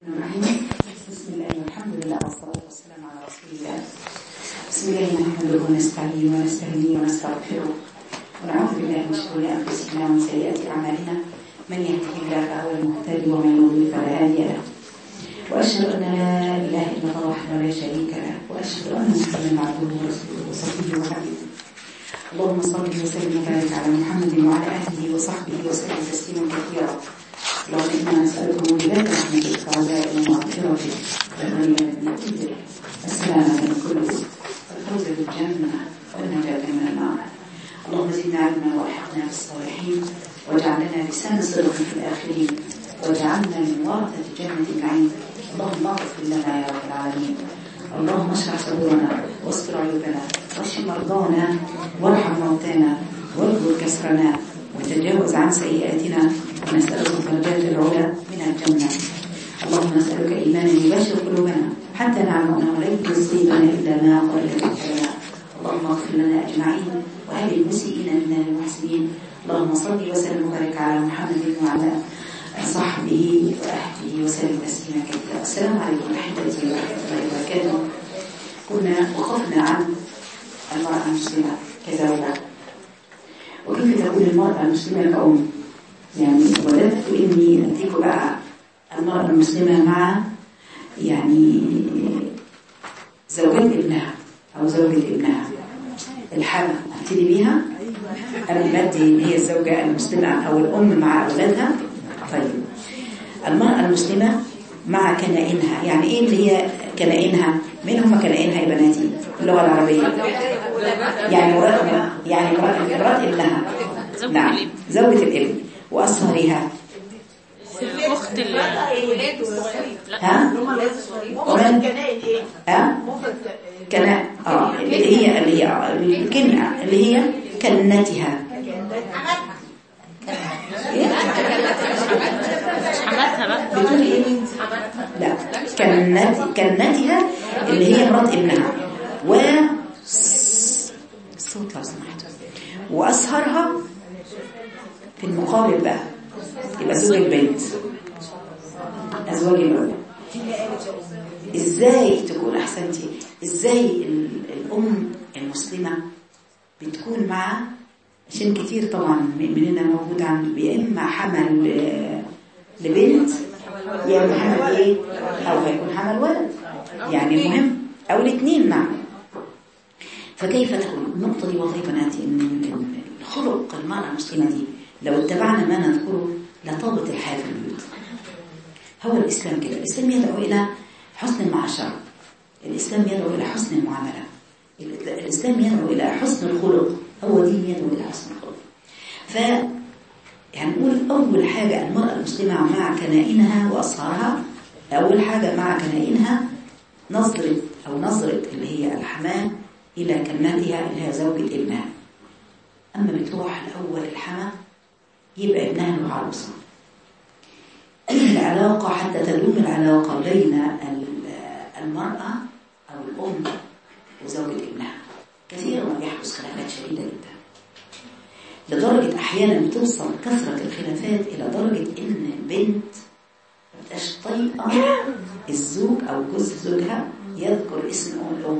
بسم الله والحمد لله والصلاة والسلام على رسول الله بسم الله نحمده ونستعين ونستهديه ونستغفره ونعوذ بالله من شرور أنفسنا ومن سيئات أعمالنا من يهده الله فهو المهتدي ومن يضلل فلا هادي له وأشهد أن لا إله إلا الله وحده لا شريك له وأشهد أن محمدا عبده ورسوله وصفيه وحبيبه اللهم صل وسلم وبارك على محمد وعلى آله وصحبه وسلم تسليما كثيرا اللهم إنا نسألك موجبات رحمتك وعزائم مغفرتك والغنيمة من كل السلامة من كل والفوز بالجنة والنجاة من النار اللهم زدنا علما والحقنا بالصالحين واجعلنا لسان صدق في الآخرين واجعلنا من ورثة جنة النعيم اللهم اغفر لنا يا رب العالمين اللهم اشرح صدورنا واستر عيوبنا واشف مرضانا وارحم موتانا واجبر كسرنا وتجاوز عن سيئاتنا ونسألك درجات العلا من الجنة اللهم نسألك إيمانا يبشر قلوبنا حتى نعلم أنه لن يصيبنا إلا ما قلت لنا اللهم اغفر لنا أجمعين وهب المسيئين منا للمحسنين اللهم صل وسلم وبارك على محمد وعلى صحبه وأهله وسلم تسليما كثيرا السلام عليكم أحبتي ورحمة الله وبركاته كنا وقفنا عن المرأة المسلمة كزوجة وكيف تكون المرأة المسلمة كأم يعني وددت إني أديكم بقى المرأة المسلمة مع يعني زوجات ابنها أو زوجة ابنها الحالة أبتدي بيها قبل ما أدي اللي هي الزوجة المسلمة أو الأم مع أولادها طيب المرأة المسلمة مع كنائنها يعني إيه اللي هي كنائنها مين هم كنائنها يا بناتي اللغة العربية يعني مرات يعني مرات مرات ابنها نعم زوجة الابن وأصهرها اخت ال ها ومن ها كنا اه اللي هي اللي هي الكلمة اللي هي كنتها إيه؟ حماتها بقى بتقول ايه لا كنت كنتها اللي هي مرات ابنها و الصوت لو سمحت وأصهرها في المقابل بقى يبقى زوج البنت أزواج الأولى إزاي تكون أحسنتي إزاي ال- الأم المسلمة بتكون مع عشان كتير طبعا مننا موجود عند يا إما حمل آه، لبنت يا إما حمل إيه أو هيكون حمل ولد يعني المهم أو الاثنين نعم فكيف تكون النقطة دي والله يا بناتي إن إن الخلق المرأة المسلمة دي لو اتبعنا ما نذكره لطابت الحياة في البيوت هو الإسلام كده الإسلام يدعو إلى حسن المعاشرة الإسلام يدعو إلى حسن المعاملة ال- الإسلام يدعو إلى حسن الخلق هو دين يدعو إلى حسن الخلق ف هنقول أول حاجة المرأة المسلمة مع كنائنها وأصهارها أول حاجة مع كنائنها نظرة أو نظرة اللي هي الحماة إلى كنتها اللي هي زوجة ابنها أما بتروح الأول الحماة يبقى ابنها له عروسة إيه العلاقة حتى تدوم العلاقة بين ال- المرأة أو الأم وزوجة ابنها كثيرا ما بيحدث خلافات شديدة جدا لدرجة أحيانا بتوصل كثرة الخلافات إلى درجة إن البنت ما بتبقاش طايقة الزوج أو جوز زوجها يذكر اسم الأم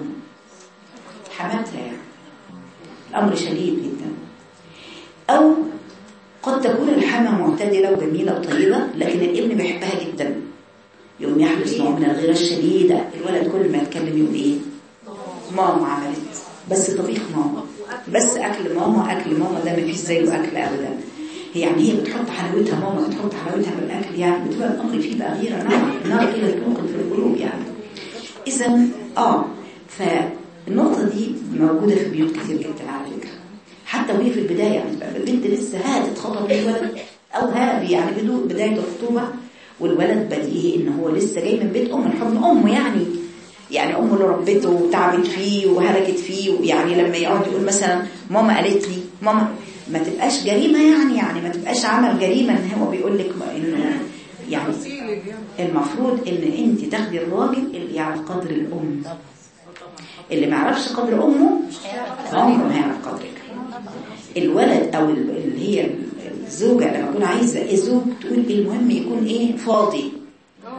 حماتها يعني الأمر شديد جدا أو قد تكون الحمى معتدلة وجميلة وطيبة لكن الابن بيحبها جدا يوم يحدث نوع من الغيرة الشديدة الولد كل ما يتكلم يقول إيه ماما عملت بس طبيخ ماما بس أكل ماما أكل ماما ده مفيش زيه أكل أبدا هي يعني هي بتحط حلاوتها ماما بتحط حلاوتها في الأكل يعني بتبقى الأمر فيه بقى غيرة نار نار كده توقد في القلوب يعني إذا آه فالنقطة دي موجودة في بيوت كتير جدا على فكرة حتى وهي في البداية يعني تبقى البنت لسه هتتخطب للولد أو ها يعني بدو بداية الخطوبة والولد بديهي إن هو لسه جاي من بيت أم من حضن أمه يعني يعني أمه اللي ربته وتعبت فيه وهلكت فيه يعني لما يقعد يقول مثلا ماما قالت لي ماما ما تبقاش جريمة يعني يعني ما تبقاش عمل جريمة إن هو بيقول لك ما- إنه يعني المفروض إن أنت تاخدي الراجل اللي يعرف قدر الأم اللي ما يعرفش قدر أمه عمره ما يعرف قدرك الولد او ال- اللي هي الزوجة لما تكون عايزة الزوج تقول المهم يكون ايه فاضي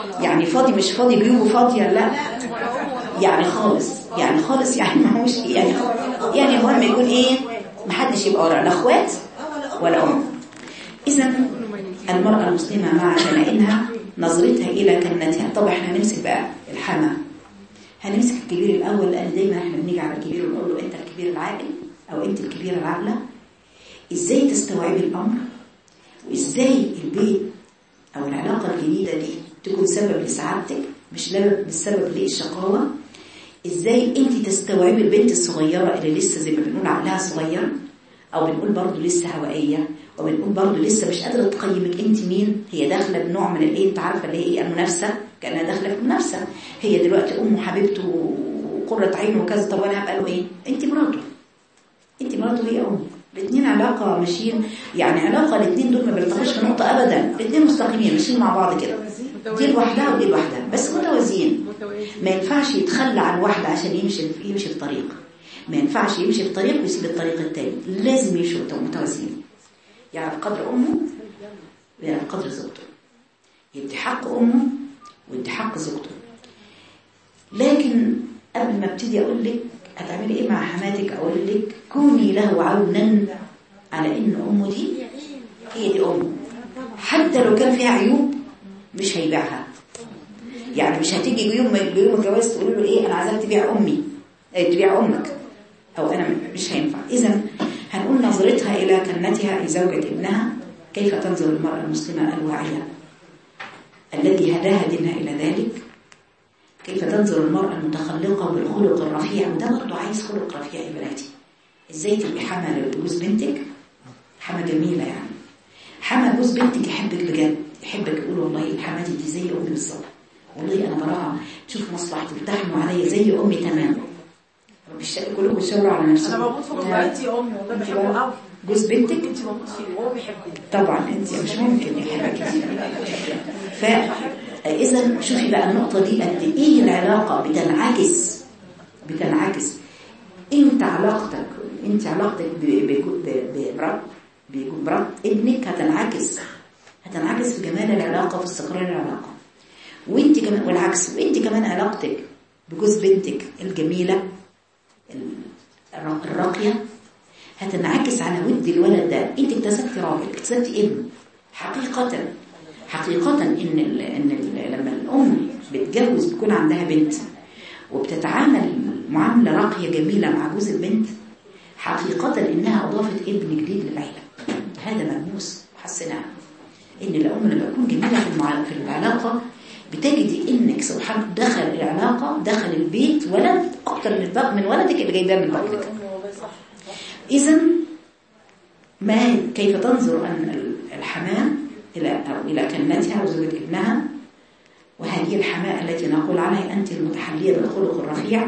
يعني فاضي مش فاضي جيوبه فاضيه لا يعني خالص يعني خالص يعني ما هوش يعني يعني المهم يكون ايه محدش يبقى ورا لا اخوات ولا ام اذا المراه المسلمه مع شنائنها نظرتها الى كنتها طب احنا هنمسك بقى الحما هنمسك الكبير الاول لان دايما احنا بنيجي على الكبير ونقول له انت الكبير العاقل او انت الكبيره العاقله ازاي تستوعبي الامر وازاي البيت او العلاقه الجديده دي تكون سبب لسعادتك مش بالسبب للشقاوه ازاي انت تستوعبي البنت الصغيره اللي لسه زي ما بنقول عقلها صغير او بنقول برضه لسه هوائيه وبنقول برضه لسه مش قادره تقيمك انت مين هي داخله بنوع من الايه انت عارفه اللي هي ايه المنافسه كانها داخله في منافسه هي دلوقتي ام حبيبته وقره عينه وكذا طب وانا هبقى له ايه انت مراته انت مراته هي امه الاثنين علاقه ماشيين يعني علاقه الاثنين دول ما بيلتقوش في نقطه ابدا الاثنين مستقيمين ماشيين مع بعض كده دي لوحدها ودي لوحدها بس متوازيين ما ينفعش يتخلى عن واحده عشان يمشي يمشي في طريق ما ينفعش يمشي في طريق ويسيب الطريق الثاني لازم يمشوا متوازيين يعرف قدر امه ويعرف قدر زوجته يدي حق امه ويدي حق زوجته لكن قبل ما ابتدي اقول لك هتعملي ايه مع حماتك اقول لك كوني له عونا على ان امه دي هي دي امه حتى لو كان فيها عيوب مش هيبيعها يعني مش هتيجي يوم يوم الجواز تقول له ايه انا عايزاك تبيع امي ايه تبيع امك او انا مش هينفع اذا هنقول نظرتها الى كنتها لزوجة ابنها كيف تنظر المرأة المسلمة الواعية الذي هداها دينها الى ذلك كيف تنظر المرأة المتخلقة بالخلق الرفيع وده برضه عايز خلق رفيع يا بناتي ازاي تبقي حما لجوز بنتك حما جميلة يعني حما جوز بنتك يحبك بجد يحبك يقول والله حماتي دي زي امي بالظبط والله انا براها تشوف مصلحتي بتحموا عليا زي امي تمام كلكم بتشاوروا على نفسكم انا بموت في جوزها انت امي والله بحبه قوي جوز بنتك انت بموت فيه وهو بيحبني طبعا انت مش ممكن يحبك فاذا شوفي بقى النقطه دي قد ايه العلاقه بتنعكس بتنعكس انت علاقتك انت علاقتك بمرات بمرات ابنك هتنعكس هتنعكس في جمال العلاقه وفي استقرار العلاقه وانت كمان والعكس وانت كمان علاقتك بجوز بنتك الجميله الراقيه هتنعكس على ود الولد ده انت اكتسبتي راجل اكتسبتي ابن حقيقه حقيقه ان ال ان ال لما الام بتجوز بيكون عندها بنت وبتتعامل معامله راقيه جميله مع جوز البنت حقيقه انها اضافت ابن جديد للعيله هذا ملموس وحسناه ان الام لما تكون جميله في في العلاقه بتجدي انك سبحان دخل العلاقه دخل البيت ولد اكتر من البق من ولدك اللي جايباه من بطنك اذا ما كيف تنظر ان الحمام الى او الى كنتها وزوجة ابنها وهذه الحماء التي نقول عنها انت المتحليه بالخلق الرفيع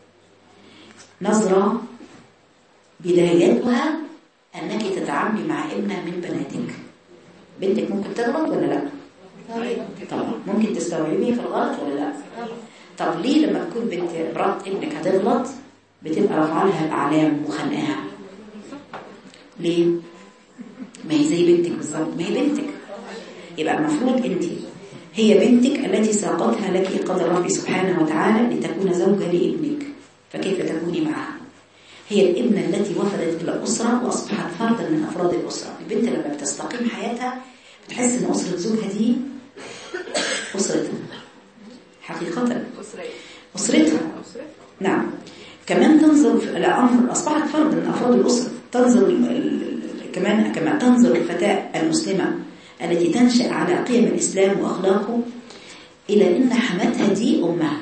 نظره بدايتها انك تتعاملي مع ابنها من بناتك بنتك ممكن تغلط ولا لا طبعا ممكن تستوعبيه في الغلط ولا لا طب ليه لما تكون بنت مرات ابنك هتغلط بتبقى رافعه لها الاعلام وخانقاها ليه ما هي زي بنتك بالظبط ما هي بنتك يبقى المفروض انت هي بنتك التي ساقتها لك قدر ربي سبحانه وتعالى لتكون زوجة لابنك فكيف تكوني معها هي الابنة التي وفدت إلى الأسرة وأصبحت فردا من أفراد الأسرة البنت لما بتستقيم حياتها بتحس إن أسرة زوجها دي أسرتها حقيقة أسرتها نعم كمان تنظر إلى أمر أصبحت فرد من أفراد الأسرة تنظر كمان كما تنظر الفتاة المسلمة التي تنشأ على قيم الإسلام وأخلاقه إلى أن حماتها دي أمها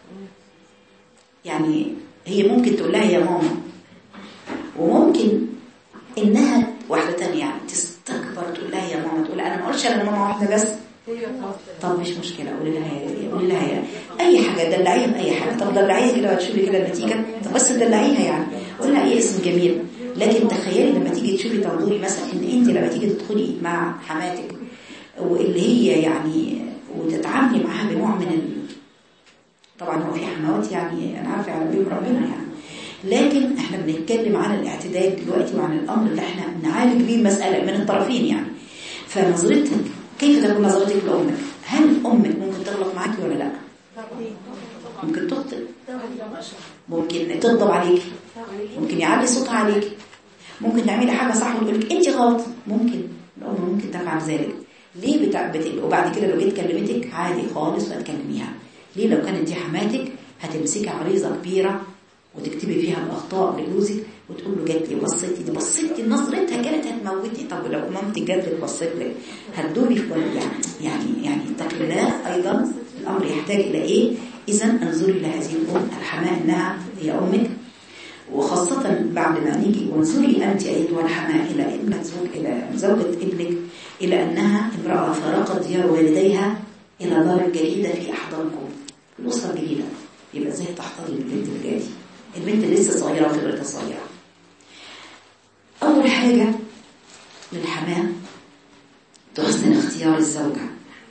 يعني هي ممكن تقول لها يا ماما وممكن إنها واحدة تانية يعني تستكبر تقول لها يا ماما تقول أنا ما أقولش أنا ماما واحدة بس طب مش مشكلة قولي لها يا قولي لها يا أي حاجة دلعيها بأي حاجة طب دلعيها كده وتشوفي كده النتيجة طب بس دلعيها يعني قولي لها أي اسم جميل لكن تخيلي لما تيجي تشوفي تنظري مثلا ان انت لما تيجي تدخلي مع حماتك واللي هي يعني وتتعاملي معاها بنوع من ال... طبعا هو في حموات يعني انا عارفه على بيهم ربنا يعني لكن احنا بنتكلم عن الاعتدال دلوقتي وعن الامر اللي احنا بنعالج بيه المساله من الطرفين يعني فنظرتك كيف تكون نظرتك لامك هل امك ممكن تغلط ممكن تخطئ ممكن تغضب عليك ممكن يعلي صوتها عليك ممكن تعملي حاجة صح وتقول لك انت غلط ممكن الأم ممكن تفعل ذلك ليه بتع... بت... وبعد كده لو جيت كلمتك عادي خالص وتكلميها ليه لو كانت دي حماتك هتمسكي عريضة كبيرة وتكتبي فيها الأخطاء لجوزك وتقول له جات لي بصيتي دي بصيتي نظرتها كانت هتموتي طب لو مامتك جات لك بصيت لك هتدوري في كل يعني يعني يعني اتقي الله أيضا الأمر يحتاج إلى إيه؟ إذا انظري لهذه الأم الحماة إنها هي أمك وخاصة بعد ما نيجي وانظري أنت أيتها الحماة إلى ابنة زوج إلى زوجة ابنك إلى أنها امرأة فارقت ديار والديها إلى دار جديدة في أحضانكم الأسرة الجديدة يبقى ازاي تحتضن البنت الجاي البنت لسه صغيرة وخبرتها صغيرة أول حاجة للحماة تحسن اختيار الزوجة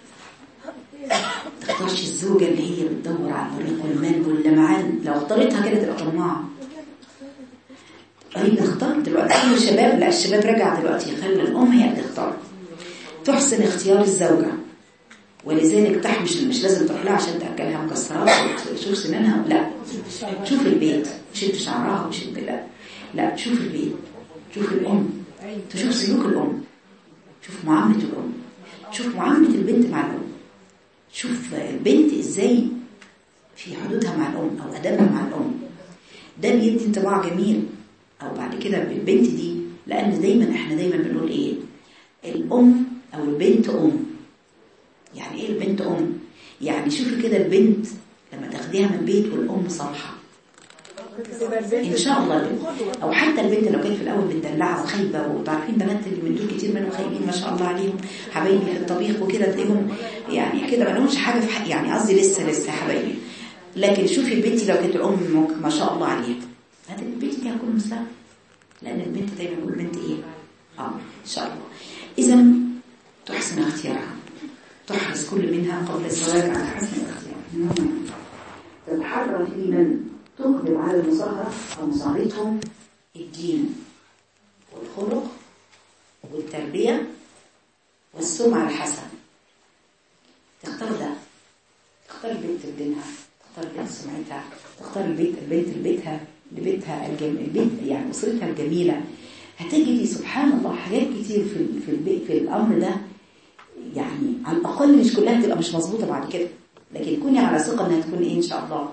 تختارش الزوجة اللي هي بتدور على الطريق والمال واللمعان لو اختارتها كده تبقى طماعة هي بتختار دلوقتي كل الشباب لا الشباب رجع دلوقتي خلي الأم هي اللي تختار تحسن اختيار الزوجة ولذلك تحمش مش لازم تروح لها عشان تأكلها مكسرات وتشوف سنانها لا شوف البيت شد شعرها وشد لا لا شوف البيت شوف الأم تشوف سلوك الأم شوف معاملة الأم شوف معاملة البنت مع الأم شوف البنت ازاي في حدودها مع الأم أو أدبها مع الأم ده بيدي انطباع جميل أو بعد كده بالبنت دي لأن دايما احنا دايما بنقول ايه الأم أو البنت أم يعني ايه البنت أم يعني شوفي كده البنت لما تاخديها من البيت والأم صالحة ان شاء الله او حتى البنت لو كانت في الاول متدلعه وخايبه وعارفين بنات اللي من دول كتير منهم خايبين ما شاء الله عليهم حبايبي في الطبيخ وكده تلاقيهم يعني كده ما لهمش حاجه في حق يعني قصدي لسه لسه حبايبي لكن شوفي البنت لو كانت الام ما شاء الله عليها هذه البنت دي هتكون مسلمه لان البنت دايما بتقول البنت ايه اه ان شاء الله اذا تحسن اختيارها تحرص كل منها قبل الزواج على حسن الاختيار تتحرى في من تقبل على المصاهرة أو مصاهرتهم الدين والخلق والتربية والسمعة الحسنة تختار ده تختار البنت لدينها تختار البنت سمعتها تختار البيت البنت لبيتها لبيتها الجم... البيت يعني أسرتها الجميلة هتجدي سبحان الله حاجات كتير في في البيت في الأمر ده يعني على الأقل مش كلها تبقى مش مظبوطة بعد كده لكن كوني على ثقة إنها تكون إيه إن شاء الله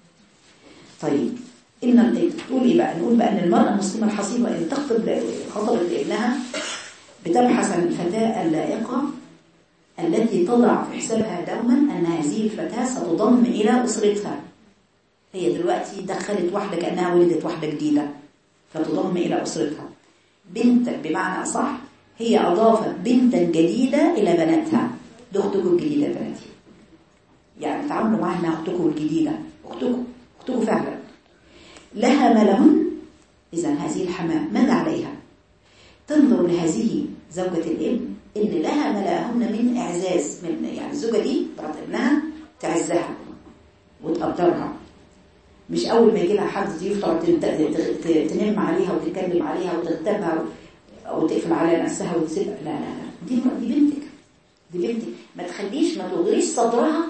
طيب إن تقول إيه بقى نقول بقى إن المرأة المسلمة الحصيبة إن تخطب خطبت لابنها بتبحث عن الفتاة اللائقة التي تضع في حسابها دوما أن هذه الفتاة ستضم إلى أسرتها هي دلوقتي دخلت واحدة كأنها ولدت واحدة جديدة فتضم إلى أسرتها بنتا بمعنى أصح هي أضافت بنتا جديدة إلى بناتها دي أختكم الجديدة بناتي يعني تعاملوا معها إنها أختكم الجديدة أختكم أختكم فعلا لها ما لهن إذا هذه الحماة ماذا عليها تنظر لهذه زوجة الابن إن لها ما لهن من إعزاز من يعني الزوجة دي مرات ابنها تعزها وتقدرها مش أول ما يجي لها حد ضيوف تقعد تنم عليها وتتكلم عليها وتغتابها أو تقفل على نفسها وتسيبها لا لا لا دي دي بنتك دي بنتك ما تخليش ما تغريش صدرها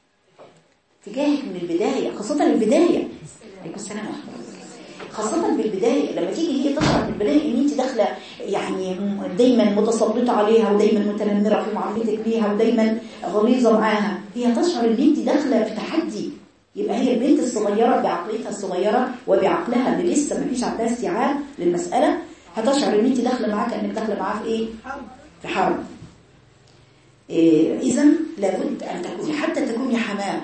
تجاهك من البداية خاصة البداية عليكم السلام خاصة في البداية لما تيجي هي تشعر في البداية ان انت داخلة يعني دايما متسلطة عليها ودايما متنمرة في معاملتك ليها ودايما غليظة معاها هي تشعر ان انت داخلة في تحدي يبقى هي البنت الصغيرة بعقليتها الصغيرة وبعقلها اللي لسه ما فيش عندها استيعاب للمسألة هتشعر ان انت داخلة معاها كأنك داخلة معاها في ايه؟ في حرب إيه إذا لابد أن تكوني حتى تكوني حمام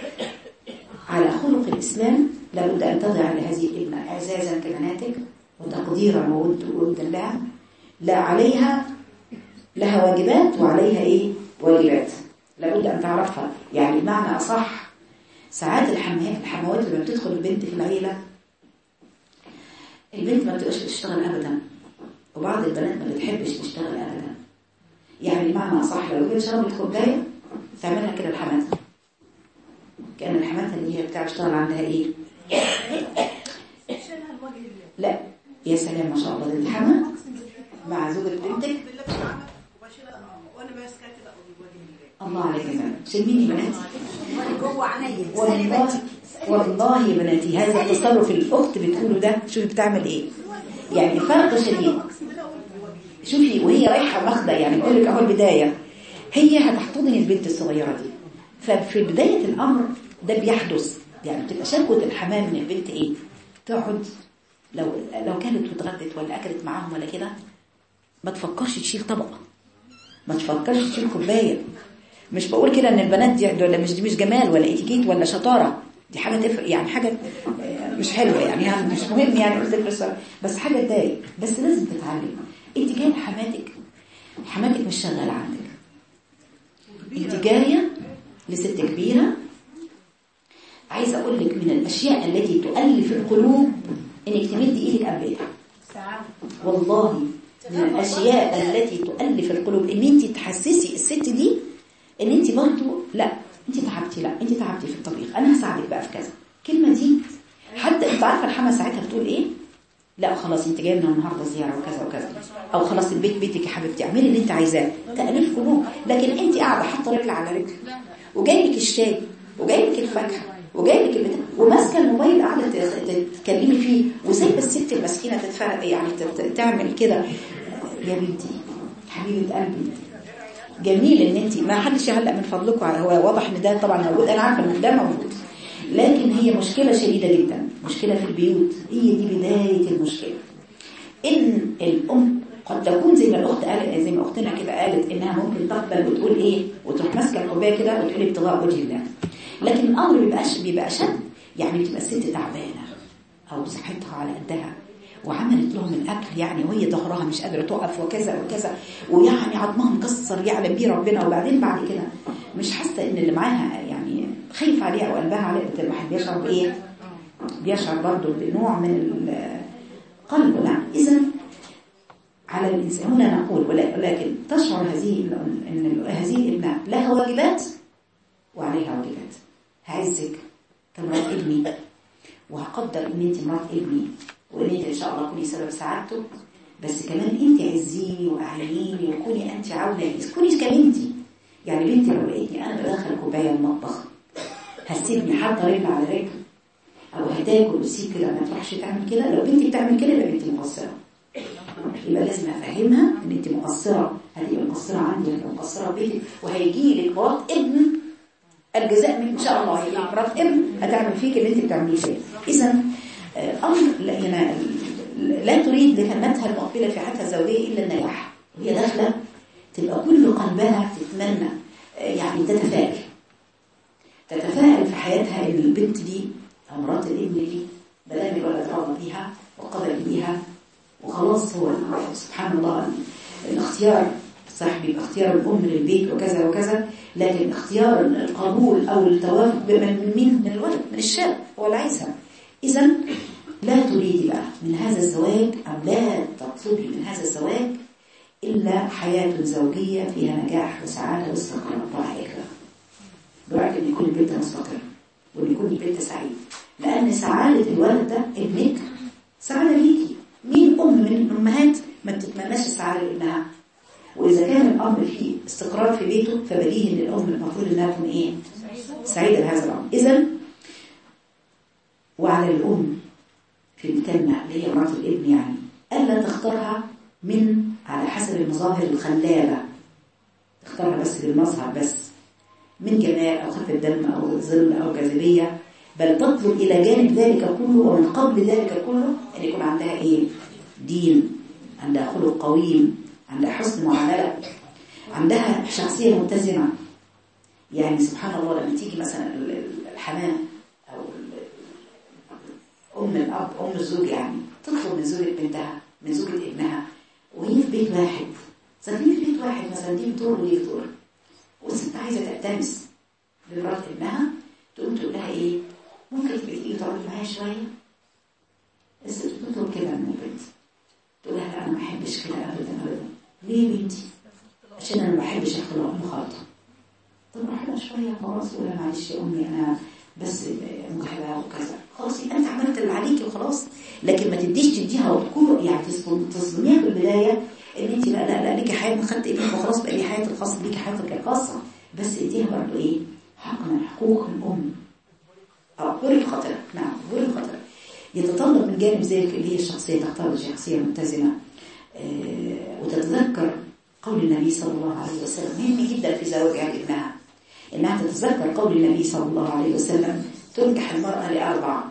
على خلق الإسلام لابد أن تضع لهذه الابنة إعزازا كبناتك وتقديرا وودا لها لا عليها لها واجبات وعليها إيه واجبات لابد أن تعرفها يعني بمعنى أصح ساعات الحموات لما بتدخل البنت في العيلة البنت ما بتبقاش بتشتغل أبدا وبعض البنات ما بتحبش تشتغل أبدا يعني بمعنى أصح لو كنت شربت كوباية تعملها كده لحماتها كأن الحماتها اللي هي بتاع تشتغل عندها ايه لا يا سلام ما شاء الله ده الحما مع زوجة بنتك الله عليك يا بنات شميني بناتي جوه عينيا والله والله يا بناتي هذا التصرف الأخت بتقوله ده شوفي بتعمل إيه يعني فرق شديد شوفي وهي رايحة واخدة يعني بقول لك أهو البداية هي هتحتضن البنت الصغيرة دي ففي بداية الأمر ده بيحدث يعني بتبقى شكوة الحمام من البنت إيه تقعد لو لو كانت اتغدت ولا أكلت معاهم ولا كده ما تفكرش تشيل طبق ما تفكرش تشيل كوبايه مش بقول كده ان البنات دي ولا مش دي مش جمال ولا اتيكيت ولا شطاره دي حاجه تفرق يعني حاجه آه، مش حلوه يعني, يعني مش مهم يعني قلت لك بس بس حاجه تضايق بس لازم تتعلم انت جايه لحماتك حماتك مش شغاله عندك انت جايه لست كبيره عايزه اقول لك من الاشياء التي تؤلف القلوب انك تمدي ايدك قبلها والله من الاشياء التي تؤلف القلوب ان انت تحسسي الست دي ان انت برضه لا انت تعبتي لا انت تعبتي في الطبيخ انا هساعدك بقى في كذا الكلمه دي حتى انت عارفه الحما ساعتها بتقول ايه لا خلاص انت جايه من النهارده زياره وكذا وكذا او خلاص البيت بيتك يا حبيبتي اعملي اللي انت عايزاه تاليف قلوب لكن انت قاعده حاطه رجل على رجل وجاي لك الشاي وجاي لك الفاكهه وجاي لك البتاع وماسكه الموبايل قاعده ت- تتكلمي فيه وسايبه الست المسكينه تتفرق يعني ت- ت- تعمل كده يا بنتي حبيبه قلبي جميل ان انت ما حدش يعلق من فضلكم على هو واضح ان ده طبعا موجود انا عارفه ان ده موجود لكن هي مشكله شديده جدا مشكله في البيوت هي دي بدايه المشكله ان الام قد تكون زي ما الاخت قالت زي ما اختنا كده قالت انها ممكن تقبل وتقول ايه وتروح ماسكه الكوبايه كده وتقول ابتغاء وجه الله لكن الامر بيبقى بيبقى اشد يعني بتبقى الست تعبانه او صحتها على قدها وعملت لهم الاكل يعني وهي ظهرها مش قادره تقف وكذا وكذا ويعني عظمها مكسر يعلم بيه ربنا وبعدين بعد كده مش حاسه ان اللي معاها يعني خايف عليها وقلبها عليها الواحد بيشعر بايه؟ بيشعر برضه بنوع من القلب لا اذا على الانسان هنا نقول ولا- ولكن تشعر هذه ال- ان ال- هذه الابناء لها واجبات وعليها واجبات هعزك كمرات ابني وهقدر ان انت مرات ابني وان انت ان شاء الله تكوني سبب سعادته بس كمان انت عزيني واعينيني وكوني انت عاونه لي كوني كبنتي يعني بنتي لو لقيتني انا بدخل كوبايه المطبخ هتسيبني حاطه رجل على رجل او هتاكل وتسيب كده ما تروحش تعمل كده لو بنتي بتعمل كده يبقى بنتي مقصره يبقى لازم افهمها ان انت مقصره هتبقى مقصره عندي هتبقى مقصره في بيتك وهيجي لك مرات ابن الجزاء من ان شاء الله هيجي لك مرات ابن هتعمل فيك اللي انت بتعمليه فيه اذا آه، امر لا- هنا لا تريد لكلمتها المقبله في حياتها الزوجيه الا النجاح وهي داخله تبقى كل قلبها تتمنى آه، يعني تتفائل تتفائل في حياتها ان البنت دي او مرات الابن دي ما دام الولد راضى بيها وقبل بيها وخلاص هو سبحان الله الاختيار صح بيبقى اختيار الام للبيت وكذا وكذا لكن اختيار القبول او التوافق من مين من الولد من الشاب هو اللي عايزها اذا لا تريدي بقى من هذا الزواج او لا تطلبي من هذا الزواج الا حياه زوجيه فيها نجاح وسعاده واستقرار الله يكرمك دعاء ان يكون البنت مستقر وان يكون البنت سعيد لان سعاده الولد ده ابنك سعاده ليكي مين ام من الامهات ما تتمناش السعاده لابنها واذا كان الامر فيه استقرار في بيته فبديهي ان الام المفروض انها تكون ايه سعيده بهذا الامر اذا وعلى الام في الكلمه اللي هي مرات الابن يعني الا تختارها من على حسب المظاهر الخلابه تختارها بس بالمظهر بس من جمال أو خفة دم أو ظل أو جاذبية بل تطلب إلى جانب ذلك كله ومن قبل ذلك كله أن يكون عندها إيه؟ دين عندها خلق قويم عندها حسن معاملة عندها شخصية متزنة يعني سبحان الله لما تيجي مثلا ال- ال- الحماة أو ال- أم الأب أم الزوج يعني تطلب من زوجة بنتها من زوجة ابنها وهي في بيت واحد ساكنين في بيت واحد مثلا دي بتور ودي بتور والست عايزه تلتمس لمرات ابنها تقوم تقول لها ايه ممكن تبقي تيجي تقعدي معايا شويه الست بتطلب كده من البنت تقول لها لا انا ما بحبش كده ابدا ابدا ليه يا بنتي عشان انا ما بحبش اختلاط المخالطه طب روح لها شويه خلاص قول لها معلش يا امي انا بس مجهده وكذا خلاص يبقى انت عملت اللي عليكي وخلاص لكن ما تديش تديها وقت كله يعني تصدم- تصدميها في البدايه ان انت لا لا لا ليكي حياه خدت ابنك وخلاص بقى لي حياتي الخاصه ليكي حياتك الخاصه بس اديها برضه ايه حق من حقوق الأم أو برفقة نعم برفقة يتطلب من جانب ذلك اللي هي الشخصية تختار شخصية متزنة آه، وتتذكر قول النبي صلى الله عليه وسلم مهم جدا في زواجها لابنها إنها تتذكر قول النبي صلى الله عليه وسلم تنكح المرأة لأربعة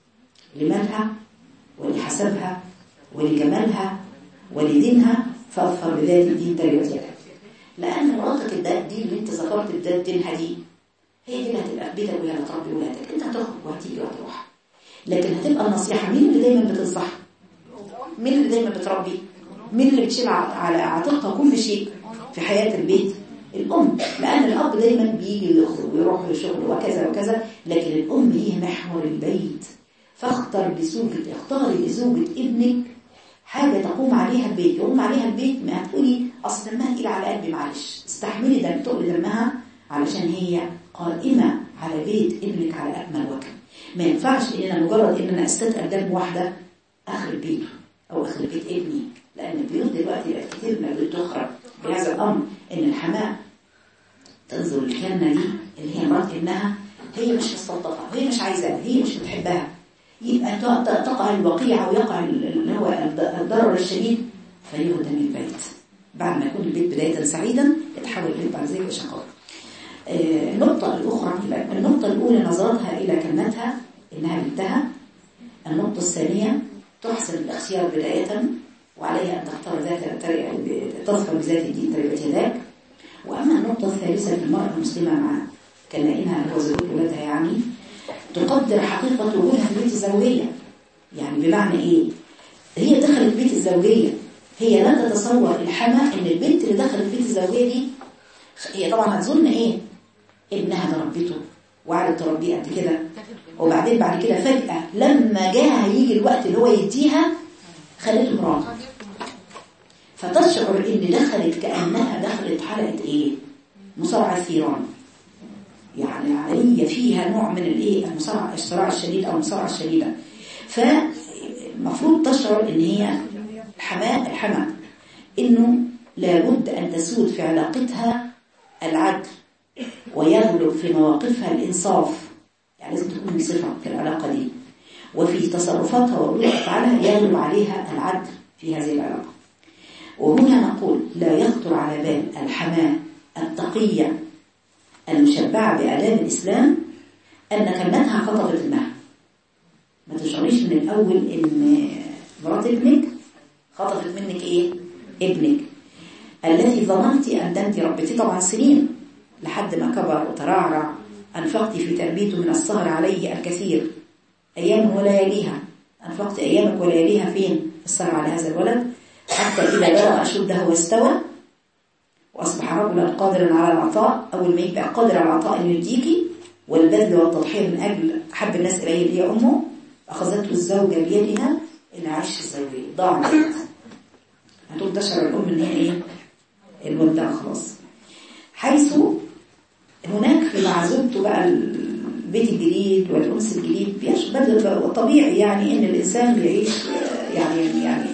لمالها ولحسبها ولجمالها ولدينها فاظفر بذات الدين تربت يدك لأن مراتك الدين دي اللي انت ذكرت بذات دينها دي هي دي اللي هتبقى في بيتك وهي اللي هتربي ولادك انت هتخرج وهتيجي وهتروح لكن هتبقى النصيحة مين اللي دايما بتنصح مين اللي دايما بتربي مين اللي بتشيل ع- على عاتقها كل شيء في حياة البيت الأم لأن الأب دايما بيجي ويخرج ويروح لشغل وكذا وكذا لكن الأم هي محور البيت فاختر لزوجة اختاري لزوجة ابنك حاجة تقوم عليها البيت يقوم عليها البيت ما هتقولي أصل دمها تقيل على قلبي معلش استحملي دم تقل دمها علشان هي قائمة على بيت ابنك على أكمل وجه ما ينفعش إن أنا مجرد إن أنا أستثقل دم واحدة آخر بيته أو آخر بيت ابني لأن البيوت دلوقتي بقت كتير من البيوت تخرب بهذا الأمر إن الحماة تنظر الكلمة دي اللي هي مرات ابنها هي مش مستلطفة وهي مش عايزاها هي مش بتحبها يبقى ت- ت- تقع الوقيعة ويقع ال- اللي هو الض- الضرر الشديد فيهدم البيت بعد ما يكون البيت بداية سعيدا يتحول البيت بعد ذلك لشقاء آه، النقطة الأخرى النقطة الأولى نظرتها إلى كلمتها إنها بنتها النقطة الثانية تحسن الاختيار بداية وعليها أن تختار ذات تر- تظفر بذات الدين تربية يداك وأما النقطة الثالثة في المرأة المسلمة مع كنائنها هو زوج ولادها يعني تقدر حقيقة وجودها في البيت الزوجية يعني بمعنى إيه؟ هي دخلت بيت الزوجية هي لا تتصور الحما إن البنت اللي دخلت بيت الزوجية دي هي طبعا هتظن إيه؟ ابنها ده ربته وقعدت تربيه قد كده وبعدين بعد كده فجأة لما جاء هيجي الوقت اللي هو يديها خلته مراته فتشعر ان دخلت كأنها دخلت حلقة ايه مصارعة ثيران يعني عملية فيها نوع من الايه المصارعة الصراع الشديد او المصارعة الشديدة فالمفروض تشعر ان هي الحماء الحماء انه لابد ان تسود في علاقتها العدل ويغلب في مواقفها الانصاف يعني لازم تكون منصفة في العلاقة دي وفي تصرفاتها وردود افعالها يغلب عليها العدل في هذه العلاقة وهنا نقول لا يخطر على بال الحماة التقية المشبعة بآداب الإسلام أن كلمتها خطبت ابنها ما تشعريش من الأول إن مرات ابنك خطفت منك إيه؟ ابنك الذي ظننت أن أنت ربيتيه طبعا سنين لحد ما كبر وترعرع أنفقت في تربيته من السهر عليه الكثير أيام ولياليها أنفقت أيامك ولياليها فين؟ في السهر على هذا الولد حتى إذا بلغ أشده واستوى وأصبح رجلا قادرا على العطاء أول ما يبقى قادر على العطاء أن يديكي والبذل والتضحية من أجل حب الناس إليه اللي هي أمه أخذته الزوجة بيدها إلى عيش الزوجية ضاع البيت هتقول تشعر الأم إن هي إيه؟ الولد خلاص حيث هناك في معزوبته بقى البيت الجديد والأنس الجديد بيشبه طبيعي يعني إن الإنسان بيعيش يعني يعني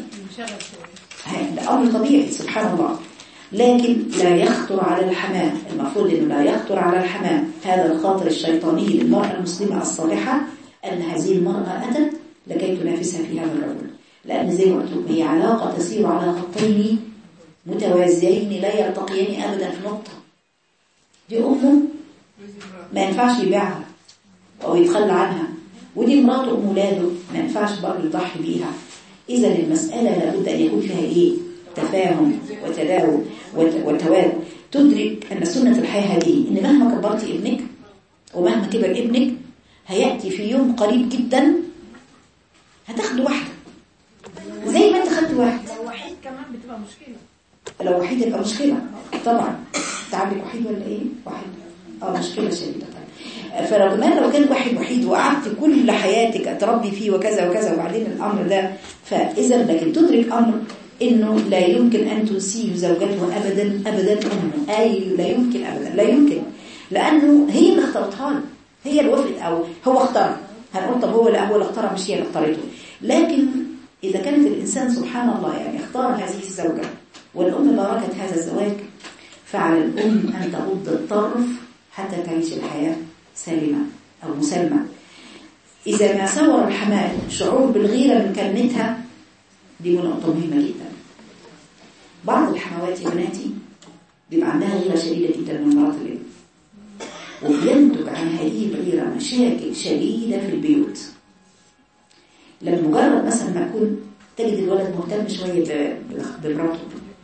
ده أمر طبيعي سبحان الله لكن لا يخطر على الحمام المفروض أنه لا يخطر على الحمام هذا الخاطر الشيطاني للمرأة المسلمة الصالحة أن هذه المرأة أتت لكي تنافسها في هذا الرجل لأن زي ما قلت لكم هي علاقة تسير على خطين متوازيين لا يلتقيان أبدا في نقطة دي أمه ما ينفعش يبيعها أو يتخلى عنها ودي مراته أم ولاده ما ينفعش برضه يضحي بيها إذا المسألة لابد أن يكون فيها إيه؟ تفاهم وتداول وتواد تدرك أن سنة الحياة هذه إن مهما كبرت ابنك ومهما كبر ابنك هيأتي في يوم قريب جدا هتاخد واحدة زي ما انت خدت واحد لو وحيد كمان بتبقى مشكلة لو وحيد يبقى مشكلة طبعا انت عندك وحيد ولا ايه؟ واحد اه مشكلة شديدة طبعا فرغم لو كان واحد وحيد وقعدت كل حياتك تربي فيه وكذا وكذا وبعدين الامر ده فاذا لكن تدرك امر انه لا يمكن ان تسيء زوجته ابدا ابدا امه اي لا يمكن ابدا لا يمكن لانه هي اللي اختارتها له هي اللي وافقت او هو اختار هنقول طب هو لا هو اللي اختارها مش هي اللي اختارته لكن اذا كانت الانسان سبحان الله يعني اختار هذه الزوجه والام باركت هذا الزواج فعلى الام ان تغض الطرف حتى تعيش الحياة سالمة أو مسالمة إذا ما صور الحماة شعور بالغيرة من كلمتها دي نقطة مهمة جدا بعض الحموات يا بناتي بيبقى عندها غيرة شديدة جدا من مرات الابن وبينتج عن هذه الغيرة مشاكل شديدة في البيوت لما مجرد مثلا ما يكون تجد الولد مهتم شوية ب- ب- بمراته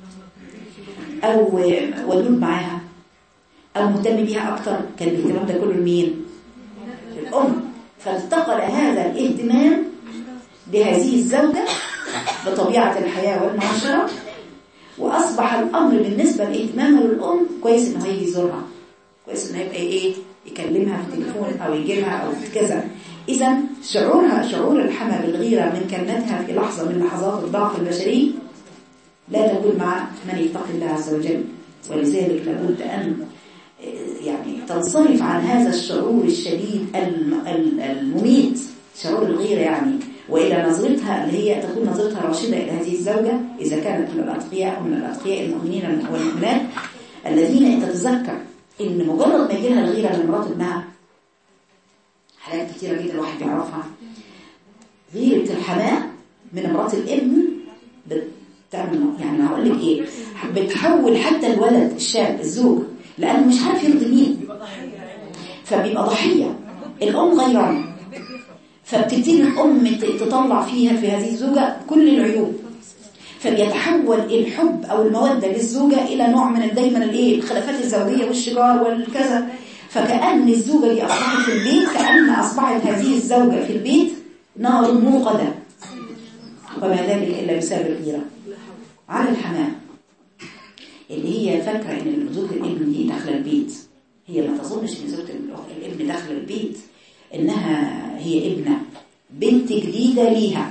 أو ودود معاها أو مهتم بيها أكتر كان الاهتمام ده كله لمين؟ للأم فانتقل هذا الاهتمام بهذه الزوجة بطبيعة الحياة والمعاشرة وأصبح الأمر بالنسبة لاهتمامها للأم كويس إنه هيجي يزورها كويس إنه يبقى إيه يكلمها في التليفون أو يجيبها أو كذا إذا شعورها شعور الحمى بالغيرة من كلمتها في لحظة من لحظات الضعف البشري لا تكون مع من يتقي الله عز وجل ولذلك لابد أن يعني تنصرف عن هذا الشعور الشديد الم- ال- المميت شعور الغيرة يعني وإلى نظرتها اللي هي تكون نظرتها راشدة إلى هذه الزوجة إذا كانت من الأتقياء أو من الأتقياء المؤمنين والمؤمنات الذين تتذكر إن مجرد ما يجيلها الغيرة من مرات ابنها حالات كتيرة جدا الواحد بيعرفها غيرة الحماة من مرات الابن بتعمل يعني هقول لك ايه بتحول حتى الولد الشاب الزوج لانه مش عارف يرضي مين فبيبقى ضحيه الام غيرانه فبتبتدي الام ت- تطلع فيها في هذه الزوجه كل العيوب فبيتحول الحب او الموده للزوجه الى نوع من دايما الايه الخلافات الزوجيه والشجار والكذا فكأن الزوجة دي أصبحت في البيت كأن أصبحت هذه الزوجة في البيت نار موقدة وما ذلك إلا بسبب الغيرة على الحمام اللي هي فاكرة إن زوجة الابن دي داخلة البيت هي ما تظنش إن زوجة الأخ- الابن داخلة البيت إنها هي ابنة بنت جديدة ليها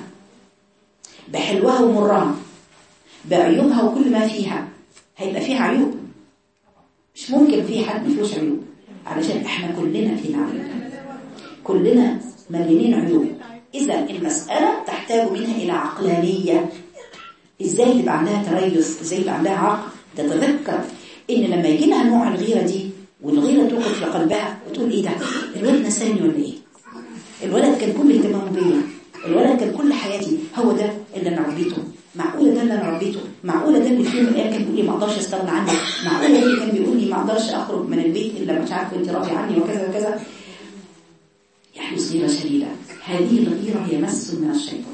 بحلوها ومرها بعيوبها وكل ما فيها هيبقى فيها عيوب مش ممكن في حد ما فيهوش عيوب علشان احنا كلنا فينا عيوب كلنا مليانين عيوب اذا المسألة تحتاج منها الى عقلانية ازاي تبقى عندها تريث ازاي يبقى عندها عقل تتذكر ان لما يجي لها نوع الغيرة دي والغيرة توقف في قلبها وتقول ايه ده الولد نساني ولا ايه الولد كان كل اهتمامه بيا الولد كان كل حياتي هو ده اللي انا ربيته معقوله ده اللي انا ربيته معقوله ده اللي في يوم من الايام كان بيقول لي ما اقدرش استغنى عنك معقوله ده اللي كان بيقول لي ما اقدرش اخرج من البيت الا مش عارفه انت راضيه عني وكذا وكذا يحدث غيره شديده هذه الغيره هي مس من الشيطان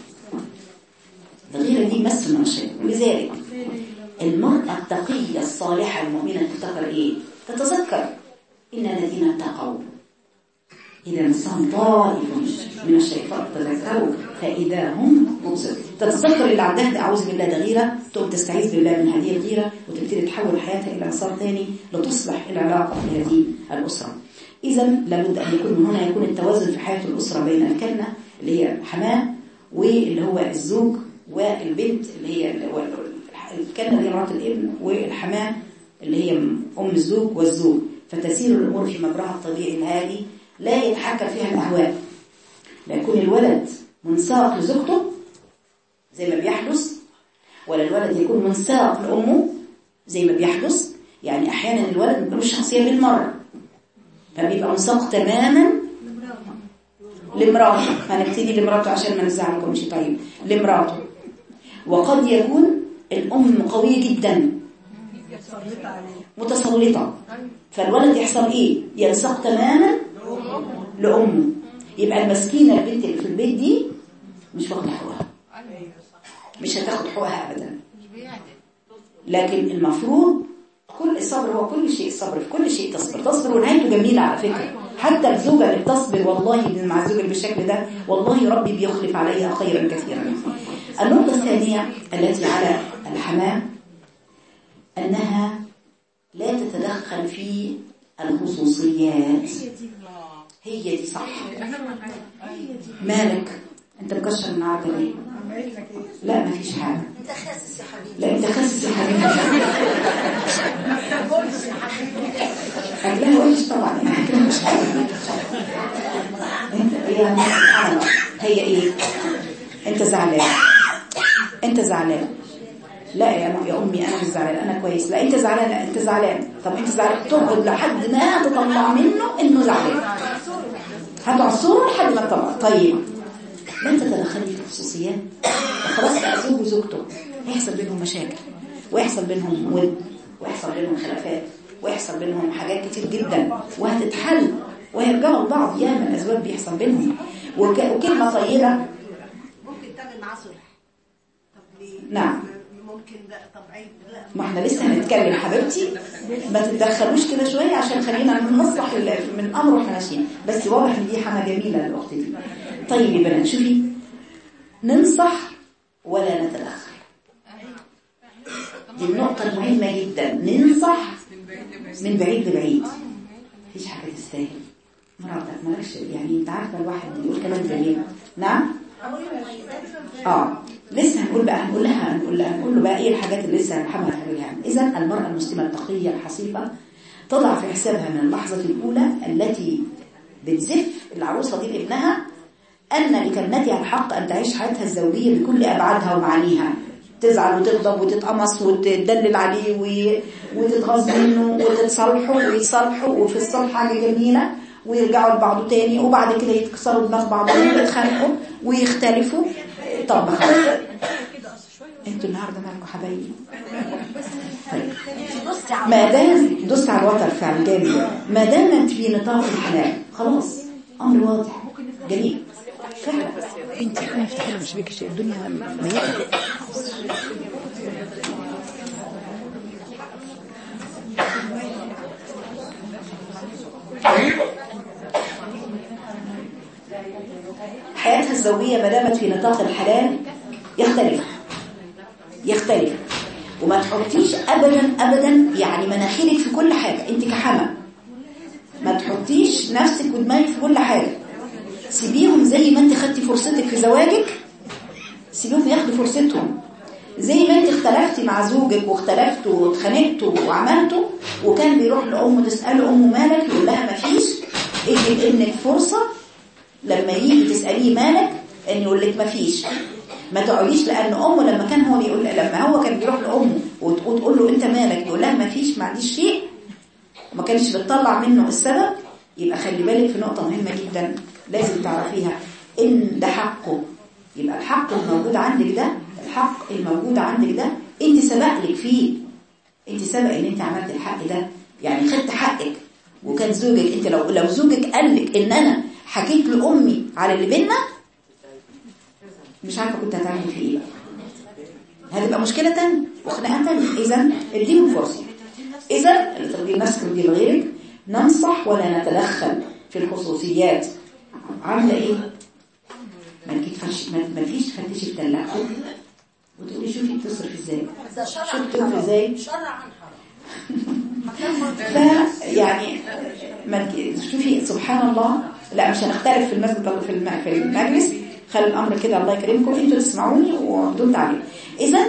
الغيره دي مس من الشيطان لذلك المرأة التقية الصالحة المؤمنة تفتكر ايه تتذكر إن الذين اتقوا إذا مسهم طائف من الشيطان تذكروا فإذا هم مبصرون تتذكر اللي عندها ده أعوذ بالله ده غيرة تقوم تستعيذ بالله من هذه الغيرة وتبتدي تحول حياتها إلى مسار ثاني لتصلح العلاقة في هذه الأسرة إذا لابد أن يكون من هنا يكون التوازن في حياة الأسرة بين الكنة اللي هي الحماة واللي هو الزوج والبنت اللي هي اللي هو الكنة اللي هي مرات الابن والحماة اللي هي أم الزوج والزوج فتسير الأمور في مجراها الطبيعي الهادي لا يتحكم فيها الأهواء لا يكون الولد منساق لزوجته زي ما بيحدث ولا الولد يكون منساق لأمه زي ما بيحدث يعني أحيانا الولد ما بيكونش شخصية بالمرة فبيبقى منساق تماما لمراته هنبتدي لمراته عشان ما نزعلكمش طيب لمراته وقد يكون الأم قوية جدا متسلطة فالولد يحصل ايه ينساق تماما لأمه يبقى المسكينة البنت اللي في البيت دي مش واخدة حقوقها مش هتاخد حقوقها أبدا لكن المفروض كل الصبر هو كل شيء الصبر في كل شيء تصبر تصبر ونهايته جميلة على فكرة حتى الزوجة اللي بتصبر والله اللي مع الزوج اللي بالشكل ده والله ربي بيخلف عليها خيرا كثيرا النقطة الثانية التي على الحمام أنها لا تتدخل في الخصوصيات هي دي صح مالك انت مكشر النهارده ليه لا ما فيش حاجه انت خاسس يا حبيبي لا انت خاسس يا حبيبي اكلها وحش طبعا يعني اكلها مش حلو انت يعني سبحان الله هي ايه انت زعلان انت زعلان لا يا م- يا امي انا مش زعلان انا كويس لا انت زعلان لا انت زعلان طب انت زعلان تقعد لحد ما تطلع منه انه زعلان هتعصره لحد ما تطلع طيب لا تتدخلي في الخصوصيات خلاص بقى زوج وزوجته يحصل بينهم مشاكل ويحصل بينهم ود ويحصل بينهم خلافات ويحصل بينهم حاجات كتير جدا وهتتحل وهيرجعوا لبعض ياما الأسباب بيحصل بينهم وك... وكلمة طيبة ممكن تعمل معاه صلح طب ليه نعم. ممكن ده طب عيب لا ما احنا لسه هنتكلم حبيبتي ما تتدخلوش كده شوية عشان خلينا نصلح ال- من الأمر واحنا ماشيين بس واضح ان دي حاجة جميلة للأخت دي طيب يا بنات شوفي ننصح ولا نتدخل دي النقطة المهمة جدا ننصح من بعيد لبعيد مفيش حاجة تستاهل مراتك مالكش يعني انت عارفة الواحد بيقول كلام جميل نعم اه لسه هنقول بقى هنقول لها هنقول لها هنقول له بقى ايه الحاجات اللي لسه محمد هنقولها اذا المرأة المسلمة التقية الحصيفة تضع في حسابها من اللحظة الأولى التي بتزف العروسة دي لابنها أن لكلمتها الحق أن تعيش حياتها الزوجية بكل أبعادها ومعانيها تزعل وتغضب وتتقمص وتدلل عليه وي- وتتغاظ منه وتتصالحوا ويتصالحوا وفي الصلح حاجة جميلة ويرجعوا لبعض تاني وبعد كده يتكسروا دماغ بعضهم ويتخانقوا ويختلفوا طب ما خلاص انتوا النهارده مالكم حبايبي طيب ما دام دوست على الوتر فعلا جامد ما دامت في نطاق الحلال خلاص امر واضح جميل فعلا انت انا افتحي له مشبك الدنيا ميته حياتها الزوجية ما دامت في نطاق الحلال يختلف يختلف وما تحطيش ابدا ابدا يعني مناخيرك في كل حاجة انت كحمى ما تحطيش نفسك ودماغك في كل حاجة سيبيهم زي ما انت خدتي فرصتك في زواجك سيبيهم ياخدوا فرصتهم زي ما انت اختلفتي مع زوجك واختلفتوا واتخانقتوا وعملتوا وكان بيروح لامه تساله امه مالك يقول لها مفيش ادي لابنك فرصه لما يجي تساليه مالك ان يقول لك مفيش ما تقعديش لان امه لما كان هو يقول لما هو كان بيروح لامه وت- وتقول له انت مالك يقول لها مفيش ما عنديش شيء وما كانش بتطلع منه السبب يبقى خلي بالك في نقطة مهمة جدا لازم تعرفيها ان ده حقه يبقى الحق الموجود عندك ده الحق الموجود عندك ده انت سبق لك فيه انت سبق ان انت عملت الحق ده يعني خدت حقك وكان زوجك انت لو لو زوجك قال لك ان انا حكيت لامي على اللي بينا مش عارفه كنت هتعمل فيه ايه بقى هتبقى مشكله تانية وخناقه تانية اذا اديهم فرصه اذا اللي ترضي نفسك ترضي لغيرك ننصح ولا نتدخل في الخصوصيات عامله ايه ما تكتفش ما ما تجيش تفتشي في تلاجته وتقولي شوفي بتصرف ازاي ده شرع شوفي عن بتصرف ازاي حرام شرع عن حرام فيعني ما تج- شوفي سبحان الله لا مش هنختلف في المسجد في الم- في المجلس خلي الامر كده الله يكرمكم انتوا تسمعوني وردوا تعليق اذا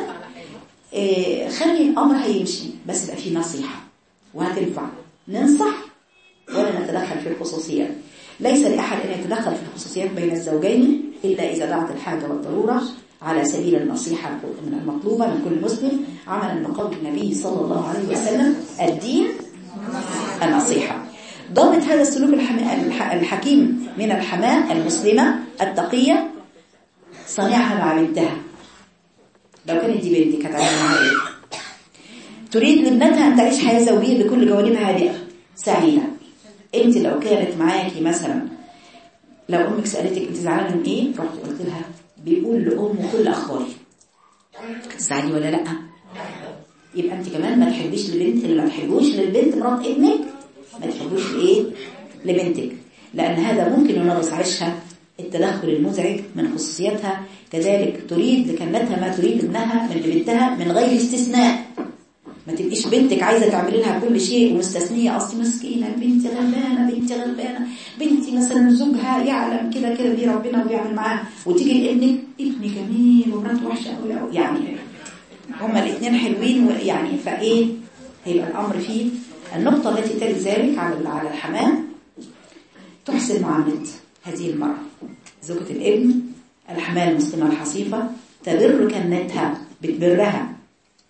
آه، خلي الامر هيمشي بس يبقى فيه نصيحه وهتنفع ننصح ولا نتدخل في الخصوصيات ليس لاحد ان يتدخل في الخصوصيات بين الزوجين الا اذا دعت الحاجه والضروره على سبيل النصيحه من المطلوبه من كل مسلم عملا بقول النبي صلى الله عليه وسلم الدين النصيحة ضابط هذا السلوك الحم- الح- الحكيم من الحماة المسلمة التقية صنيعها مع بنتها لو كانت دي بنتك هتعمل معاها ايه تريد لابنتها أن تعيش حياة زوجية بكل جوانبها هادئة سعيدة انت لو كانت معاكي مثلا لو امك سألتك انت زعلانة من ايه رحت قلت لها بيقول لأمه كل أخباري تزعلي ولا لأ يبقى انت كمان ما تحبيش لبنت اللي ما تحبوش للبنت مرات ابنك ما تحبوش لايه لبنتك لان هذا ممكن ينغص عيشها التدخل المزعج من خصوصياتها كذلك تريد لكنتها ما تريد ابنها من بنتها من غير استثناء ما تبقيش بنتك عايزه تعملي لها كل شيء ومستثنيه اصلي مسكينه بنتي غلبانه بنتي غلبانه بنتي مثلا زوجها يعلم كده كده بيه ربنا وبيعمل معاها وتيجي لابنك ابني جميل ومراته وحشه قوي قوي يعني هما الاثنين حلوين ويعني فايه هيبقى الامر فيه النقطة التي تلي ذلك على على الحمام تحسن معاملة هذه المرأة زوجة الابن الحماة المسلمة الحصيفة تبر كنتها بتبرها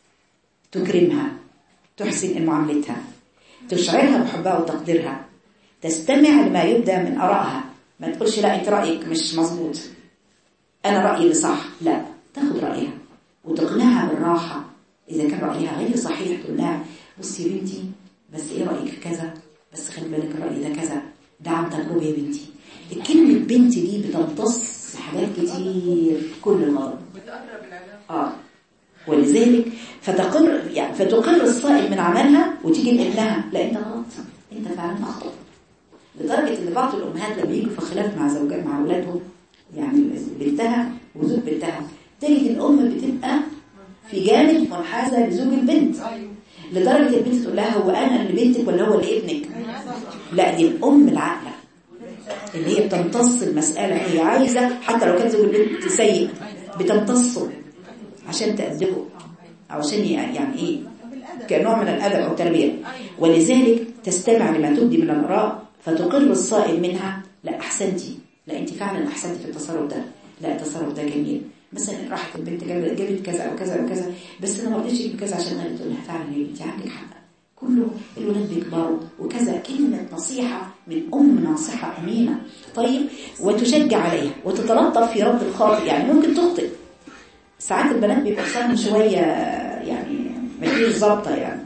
تكرمها تحسن معاملتها تشعرها بحبها وتقديرها تستمع لما يبدأ من آرائها ما تقولش لا انت رأيك مش مظبوط أنا رأيي اللي صح لا تاخد رأيها وتقنعها بالراحة إذا كان رأيها غير صحيح تقول لها بصي يا بنتي بس إيه رأيك في كذا بس خلي بالك الرأي ده كذا ده عن تجربة يا بنتي الكلمة بنت دي بتمتص حاجات كتير في كل الغرب آه ولذلك فتقر يعني فتقر الصائم من عملها وتيجي لابنها لا انت غلط انت فعلا اخطأ لدرجة ان بعض الامهات لما يجوا في خلاف مع زوجات مع اولادهم يعني بنتها وزوج بنتها تجد الام بتبقى في جانب منحازة لزوج البنت لدرجة البنت تقول لها هو انا اللي بنتك ولا هو اللي ابنك لا دي الام العاقله اللي هي بتمتص المسألة هي عايزة حتى لو كان زوج البنت سيء بتمتصه عشان تأدبه أو عشان يعني إيه كنوع من الأدب أو التربية ولذلك تستمع لما تبدي من الآراء فتقر الصائم منها لا أحسنتي لا أنت فعلا أحسنتي في التصرف ده لا التصرف ده جميل مثلا راحت البنت جابت جابت كذا أو كذا أو كذا بس أنا ما رضيتش أجيب كذا عشان أنا تقول لها فعلا يا بنتي عندك حق كله الولاد بيكبروا وكذا كلمة نصيحة من أم ناصحة أمينة طيب وتشجع عليها وتتلطف في رد الخاطئ يعني ممكن تخطئ ساعات البنات بيبقى لسانهم شوية يعني مفيش ظابطة يعني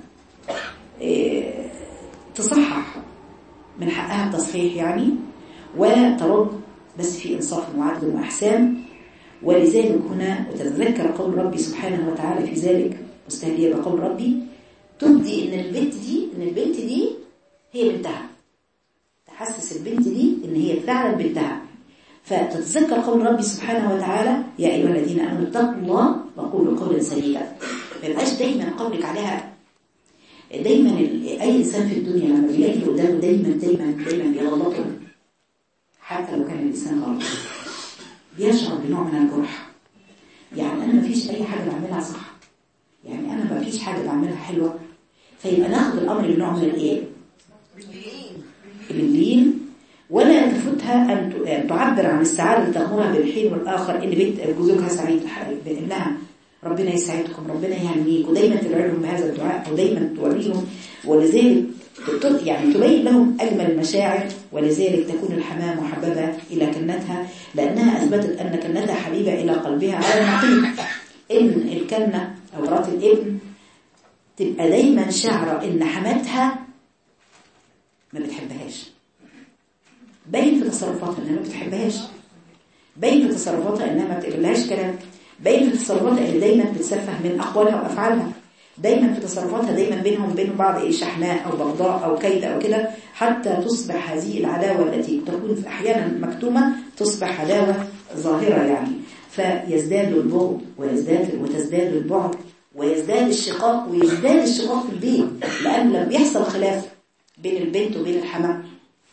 إيه تصحح من حقها التصحيح يعني وترد بس في إنصاف وعدل وإحسان ولذلك هنا وتتذكر قول ربي سبحانه وتعالى في ذلك مستهدية بقول ربي تبدي ان البنت دي ان البنت دي هي بنتها تحسس البنت دي ان هي فعلا بنتها فتتذكر قول ربي سبحانه وتعالى يا ايها الذين امنوا اتقوا الله وقولوا قولا سديدا ما يبقاش دايما قولك عليها دايما اي انسان في الدنيا لما بيلاقي اللي قدامه دايما دايما دايما بيغلطه حتى لو كان الانسان غلط بيشعر بنوع من الجرح يعني انا ما فيش اي حاجه بعملها صح يعني انا ما فيش حاجه بعملها حلوه فيبقى ناخد الامر بنوع من الايه باللين ولا تفوتها ان تعبر عن السعاده اللي تامرها بالحين والاخر ان بنت جوزها سعيد بانها ربنا يسعدكم ربنا يهنيك ودايما تدعي لهم بهذا الدعاء ودايما توريهم ولذلك يعني تبين لهم اجمل المشاعر ولذلك تكون الحماه محببه الى كنتها لانها اثبتت ان كنتها حبيبه الى قلبها على النقيض ان الكنه أو مرات الابن تبقى دايما شعرة إن حماتها ما بتحبهاش باين في تصرفاتها إنها ما بتحبهاش باين في تصرفاتها إنها ما بتقبلهاش كلام باين في تصرفاتها اللي دايما بتسفه من أقوالها وأفعالها دايما في تصرفاتها دايما بينهم وبين بعض إيه شحناء أو بغضاء أو كيد أو كده حتى تصبح هذه العداوة التي تكون أحيانا مكتومة تصبح عداوة ظاهرة يعني فيزداد البغض ويزداد وتزداد البعد ويزداد الشقاق ويزداد الشقاق في البيت لأن لما بيحصل خلاف بين البنت وبين الحماة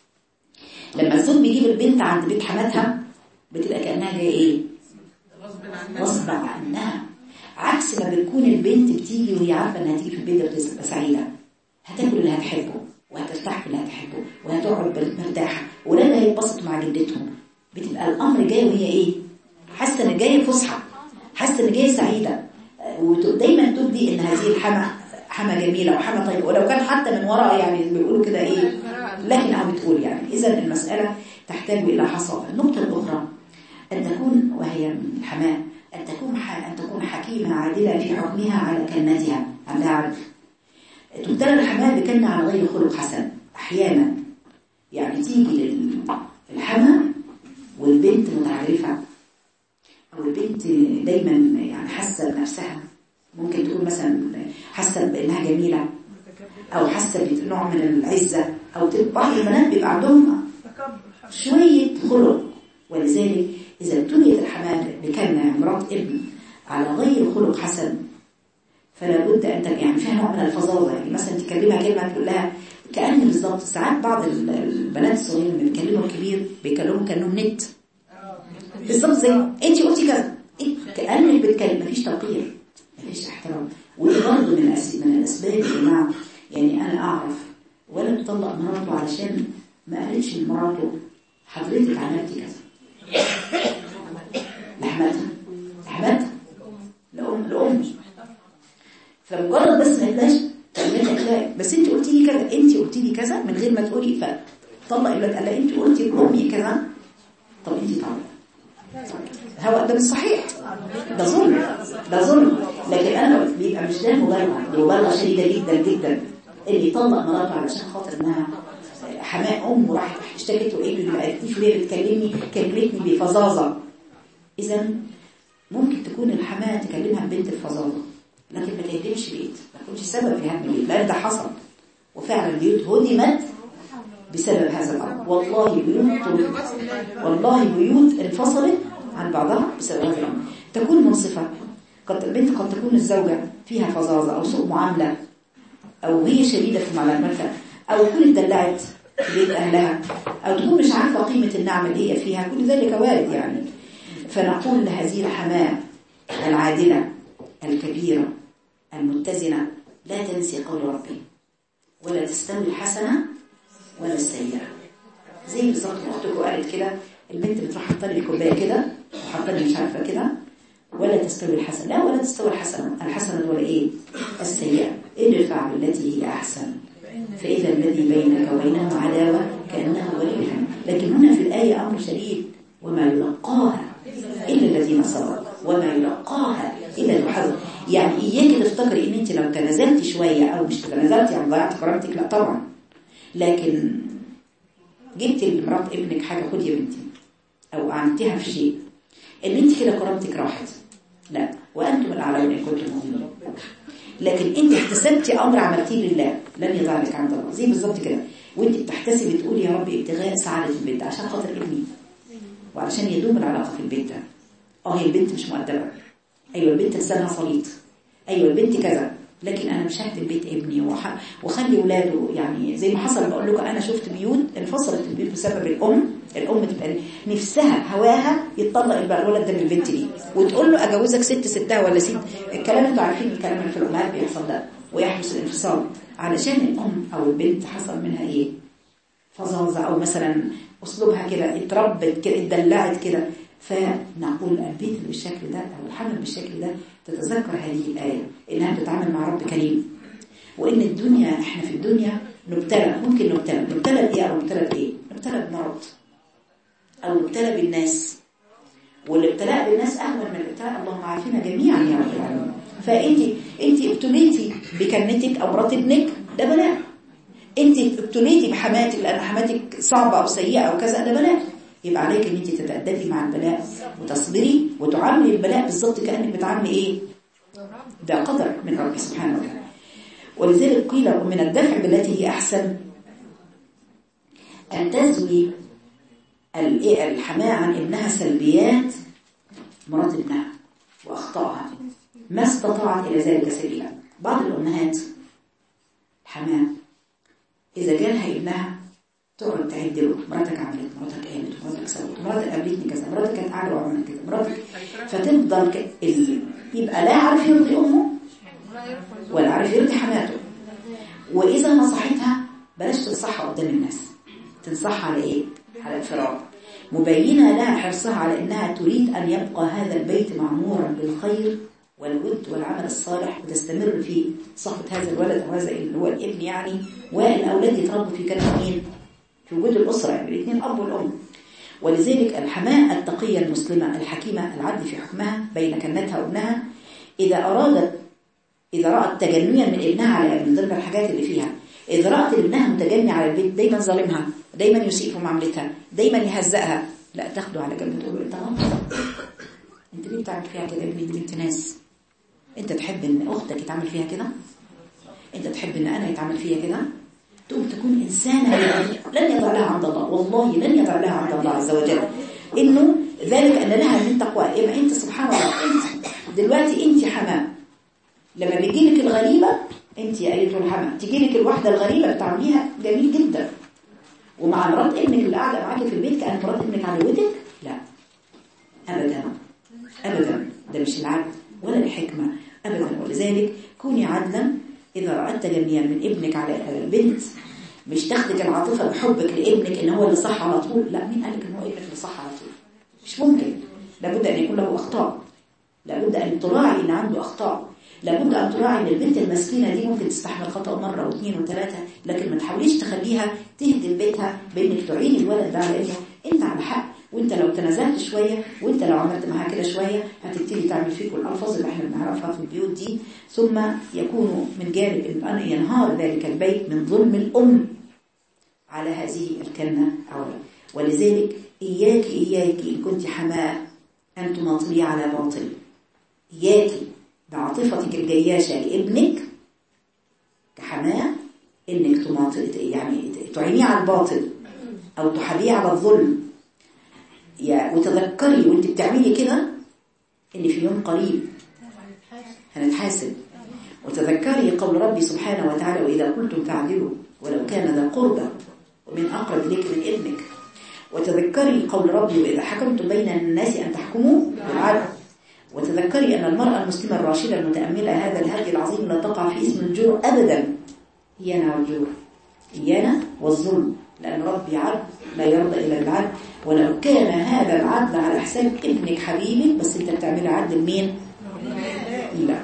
لما الزوج بيجيب البنت عند بيت حماتها بتبقى كأنها جاية ايه غصب عنها عكس ما بتكون البنت بتيجي وهي عارفة انها تيجي في البيت ده بتبقى سعيدة هتاكل اللي هتحبه وهترتاح في اللي هتحبه وهتقعد مرتاحة ولادها يتبسطوا مع جدتهم بتبقى الأمر جاي وهي ايه حاسة ان جاية فسحة حاسة ان جاية سعيدة ودايما تبدي ان هذه الحما حما جميلة وحما طيبة ولو كان حتى من وراء يعني بيقولوا كده ايه لكن عم بتقول يعني اذا المسألة تحتاج الى حصى النقطة الاخرى ان تكون وهي الحماة ان تكون ان تكون حكيمة عادلة في حكمها على كلمتها عندها عدل تبتلى الحماة بكلمة على غير خلق حسن احيانا يعني تيجي للحما والبنت متعرفة أو البنت دايما يعني حاسة بنفسها ممكن تكون مثلا حاسة بأنها جميلة أو حاسة بنوع من العزة أو بعض البنات بيبقى عندهم شوية خلق ولذلك إذا ابتليت الحماة بكلمة مرات ابن على غير خلق حسن فلا بد أن يعني فيها نوع من الفظاظة يعني مثلا تكلمها كلمة تقول لها كأن بالظبط ساعات بعض البنات الصغيرين لما بيكلموا الكبير بيكلموا كأنهم نت بالظبط زي انت قلتي كذا كأنك بتكلم مفيش توقير مفيش احترام ودي برضه من من الاسباب يا جماعه يعني انا اعرف ولا تطلق مراته علشان ما قالتش لمراته حضرتك عملتي كذا لحماتها لحماتها لأم لأم فمجرد بس ما قالهاش كلمتها لا بس انت قلتي لي كذا انت قلتي لي كذا من غير ما تقولي فطلق الولاد قال لها انت قلتي لامي كذا طب انت طلق هو ده مش صحيح ده ظلم ده ظلم لكن انا بقول بيبقى مش ده مبالغه دي مبالغه شديده جدا جدا اللي يطلق مراته علشان خاطر انها حماء ام راحت اشتكت وابني ما قالتليش وهي بتكلمني كلمتني بفظاظه اذا ممكن تكون الحماة تكلمها بنت الفظاظه لكن ما تهدمش بيت ما تكونش سبب في هدم البيت لان ده حصل وفعلا البيوت هدمت بسبب هذا الامر والله بيوت والله بيوت انفصلت عن بعضها بسبب هذا الامر تكون منصفه قد البنت قد تكون الزوجه فيها فظاظه او سوء معامله او هي شديده في معاملتها او تكون اتدلعت في بيت اهلها او تكون مش عارفه قيمه النعمه اللي هي فيها كل ذلك وارد يعني فنقول لهذه الحماه العادله الكبيره المتزنه لا تنسي قول ربي ولا تستوي الحسنه ولا السيئه زي بالظبط ما اختك قالت كده البنت بتروح حاطه لي الكوبايه كده وحاطه لي مش عارفه كده ولا تستوي الحسنه لا ولا تستوي الحسنه الحسنه ولا ايه السيئه ادفع بالتي هي احسن فاذا الذي بينك وبينه عداوه كانه ولي حميم لكن هنا في الايه امر شديد وما يلقاها الا الذين صبروا وما يلقاها الا المحذر يعني اياك تفتكري ان انت لو تنازلتي شويه او مش تنازلتي يعني ضيعت كرامتك لا طبعا لكن جبتي لمرات ابنك حاجه خدي يا بنتي او اعنتها في شيء ان انت كده كرامتك راحت لا وانتم الاعلون ان كنتم مؤمنين لكن انت احتسبتي امر عملتيه لله لن يضع لك عند الله زي بالظبط كده وانت بتحتسبي تقولي يا رب ابتغاء سعاده البنت عشان خاطر ابني وعلشان يدوم العلاقه في البيت ده اه هي البنت مش مؤدبه ايوه البنت لسانها صليط ايوه البنت كذا لكن انا مش ههدم بيت ابني وح... وخلي ولاده يعني زي ما حصل بقول لكم انا شفت بيوت انفصلت البيوت بسبب الام الام تبقى نفسها هواها يتطلق الولد ده من البنت دي وتقول له اجوزك ست ستها ولا ست الكلام انتوا عارفين الكلام اللي في الامهات بيحصل ده ويحدث الانفصال علشان الام او البنت حصل منها ايه فظاظه او مثلا اسلوبها كده اتربت كده اتدلعت كده فنقول البيت اللي بالشكل ده او الحمل بالشكل ده تتذكر هذه الآية إنها بتتعامل مع رب كريم وإن الدنيا إحنا في الدنيا نبتلى ممكن نبتلى نبتلى بإيه أو نبتلى بإيه نبتلى بمرض أو نبتلى بالناس والابتلاء بالناس أهون من الابتلاء اللهم عافينا جميعا يا رب العالمين فأنت أنت ابتليتي بكنتك أو مرات ابنك ده بلاء أنت ابتليتي بحماتك لأن حماتك صعبة أو سيئة أو كذا ده بلاء يبقى عليك ان انت تتأدبي مع البلاء وتصبري وتعاملي البلاء بالظبط كأنك بتعاملي ايه ده قدر من ربي سبحانه وتعالى ولذلك قيل من الدفع بالتي هي احسن ان تزوي الحماة عن ابنها سلبيات مرات ابنها واخطائها ما استطاعت الى ذلك سبيلا بعض الامهات حماة اذا جالها ابنها تقعد تعد له مراتك عملت مراتك قالت مراتك سوت مراتك قابلتني كذا مراتك كانت قاعده وعملت كذا مراتك فتفضل ك... ال... يبقى لا عارف يرضي امه ولا عارف يرضي حماته واذا نصحتها بلاش تنصحها قدام الناس تنصحها على ايه على الفراق مبينه لها حرصها على انها تريد ان يبقى هذا البيت معمورا بالخير والود والعمل الصالح وتستمر في صحبه هذا الولد او هذا اللي هو الابن يعني والاولاد يتربوا في كلام مين في وجود الأسرة يعني الاثنين الأب والأم ولذلك الحماة التقية المسلمة الحكيمة العدل في حكمها بين كنتها وابنها إذا أرادت إذا رأت تجنيا من ابنها على من ضمن الحاجات اللي فيها إذا رأت ابنها متجني على البيت دايما ظالمها دايما يسيء في معاملتها دايما يهزقها لا تاخده على جنب تقول له انت غلط انت ليه بتعمل فيها كده ابني دي بنت ناس انت تحب ان اختك يتعمل فيها كده انت تحب ان انا يتعمل فيها كده تقوم تكون إنسانة لن يضع لها عند الله والله لن يضع لها عند الله عز وجل إنه ذلك أن لها من تقوى إما أنت سبحان الله أنت دلوقتي أنت حمام لما بيجي لك الغريبة أنت يا أيتها الحمام تيجي لك الواحدة الغريبة بتعمليها جميل جدا ومع مرات ابنك اللي قاعدة معاكي في البيت كأن مرات ابنك عدوتك لا أبدا أبدا ده مش العدل ولا الحكمة أبدا ولذلك كوني عدلا إذا رأت تجميا من ابنك على البنت مش تاخدك العاطفة بحبك لابنك إن هو اللي صح على طول لا مين قالك إن هو ابنك اللي صح على طول مش ممكن لابد أن يكون له أخطاء لابد أن تراعي إن عنده أخطاء لابد أن تراعي أن البنت المسكينة دي ممكن تستحمل خطأ مرة واثنين وثلاثة لكن ما تحاوليش تخليها تهدم بيتها بإنك تعيني الولد ده على إنه أنت على حق وأنت لو تنازلت شوية وأنت لو عملت معاها كده شوية هتبتدي تعمل فيك الألفاظ اللي احنا بنعرفها في البيوت دي ثم يكون من جانب أن ينهار ذلك البيت من ظلم الأم على هذه الكلمة أولا ولذلك إياك إياك إن كنت حماء أن تماطلي على باطل إياك بعاطفتك الجياشة لابنك كحماء إنك تماطل يعني تعينيه على الباطل أو تحريه على الظلم يا وتذكري وانت بتعملي كده ان في يوم قريب هنتحاسب وتذكري قول ربي سبحانه وتعالى وإذا قلتم فاعدلوا ولو كان ذا قربى ومن أقرب إليك من ابنك وتذكري قول ربي وإذا حكمتم بين الناس أن تحكموا بالعدل وتذكري أن المرأة المسلمة الراشدة المتأملة هذا الهدي العظيم لا تقع في اسم الجور أبدا إيانا والجور إيانا والظلم لأن ربي عدل لا يرضى إلا بالعدل ولو كان هذا العدل على حساب ابنك حبيبك بس انت بتعمل عدل لمين؟ لا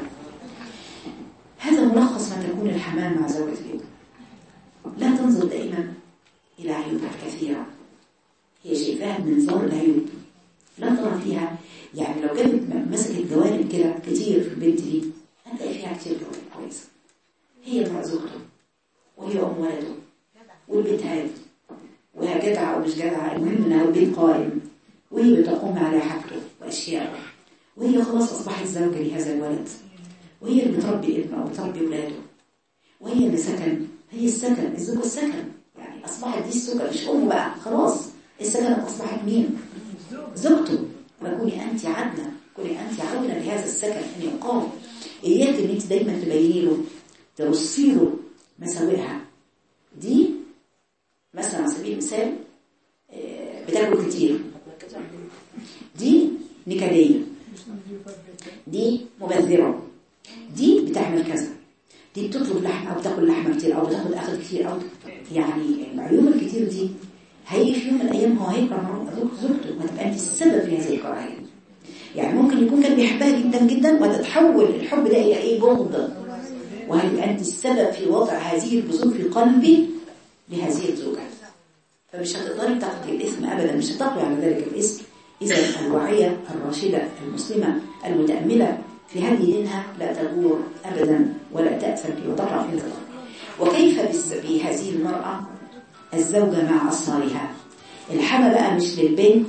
هذا ملخص ما تكون الحمام مع زوجة الابن لا تنظر دائما إلى عيوبها الكثيرة هي شايفاها من ظهر العيوب لا ترى فيها يعني لو كانت مسكت جوانب كده كتير في البنت دي هتلاقي فيها كتير جوانب كويسة هي امرأة زوجته وهي أم ولده والبنت هادي وهي جدعة أو مش جدعة المهم إنها البيت قائم وهي بتقوم على حاجته وأشياء وهي خلاص أصبحت زوجة لهذا الولد وهي اللي بتربي ابنه أو بتربي ولاده وهي اللي سكن هي السكن الزوجة السكن يعني أصبحت دي السكن مش أمه بقى خلاص السكن أصبحت مين؟ زوجته وكوني أنت عدنة كوني أنت عدنة لهذا السكن أن يقام إياك إن أنت دايما تبيني له ترصي له مساوئها دي مثلا على سبيل المثال بتاكل كتير دي نكدية دي مبذرة دي بتعمل كذا دي بتطلب لحم أو بتاكل لحمة كتير أو بتاخد أخذ كتير أو يعني العيوب الكتير دي هيجي في يوم من الأيام هو هيكره زوجته وهتبقى أنت السبب في هذه الكراهية يعني ممكن يكون كان بيحبها جدا جدا وتتحول الحب ده إلى إيه بغض وهتبقى أنت السبب في وضع هذه البذور في قلبي لهذه الزوجة فمش هتقدري تاخدي الاسم أبدا مش هتقوي على ذلك الاسم إذا الوعية الراشدة المسلمة المتأملة في هدي دينها لا تغور أبدا ولا تأثر في وتقع في الغلط وكيف بهذه المرأة الزوجة مع أصهارها الحما بقى مش للبنت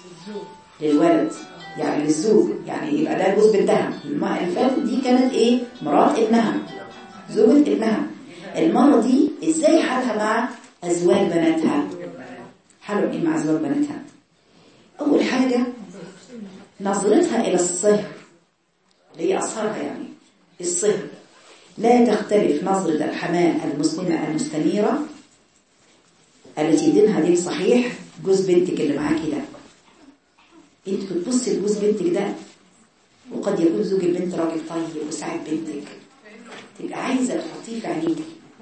للولد يعني للزوج يعني يبقى ده جوز بنتها المرأة اللي فاتت دي كانت ايه مرات ابنها زوجة ابنها المرة دي ازاي حالها مع أزواج بناتها حالهم ايه مع أزواج بناتها أول حاجة نظرتها إلى الصهر اللي هي أصهرها يعني الصهر لا تختلف نظرة الحماة المسلمة المستنيرة التي دينها دين صحيح جوز بنتك اللي معاكي ده انت بتبصي لجوز بنتك ده وقد يكون زوج البنت راجل طيب وساعد بنتك تبقى عايزة تحطيه في عينيك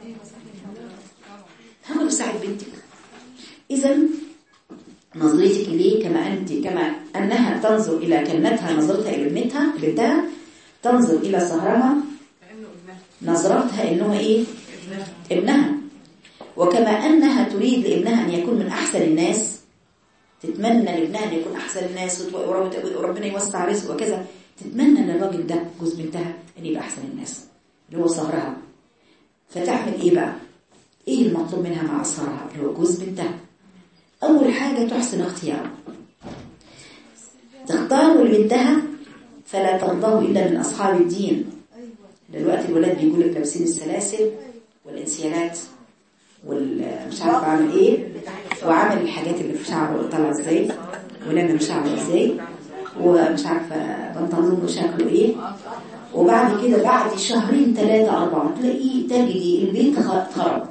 هو يساعد بنتك إذا نظرتك ليه كما أنت كما أنها تنظر إلى كنتها نظرتها إلى ابنتها بنتها تنظر إلى سهرها نظرتها إنه إيه ابنها وكما أنها تريد لابنها أن يكون من أحسن الناس تتمنى لابنها أن يكون أحسن الناس وربنا يوسع رزقه وكذا تتمنى للراجل ده جوز بنتها أن يبقى أحسن الناس اللي هو سهرها فتعمل إيه بقى إيه المطلوب منها مع سهرها اللي هو جوز بنتها أول حاجة تحسن اختياره تختار لبنتها فلا ترضاه إلا من أصحاب الدين دلوقتي الولاد بيقول لك لابسين السلاسل والانسيالات والمش عارفه عامل ايه وعامل الحاجات اللي في شعره طالعه ازاي ولما شعره ازاي ومش عارفه بنطلونه شكله ايه وبعد كده بعد شهرين ثلاثة أربعة تلاقيه تجدي البيت خرب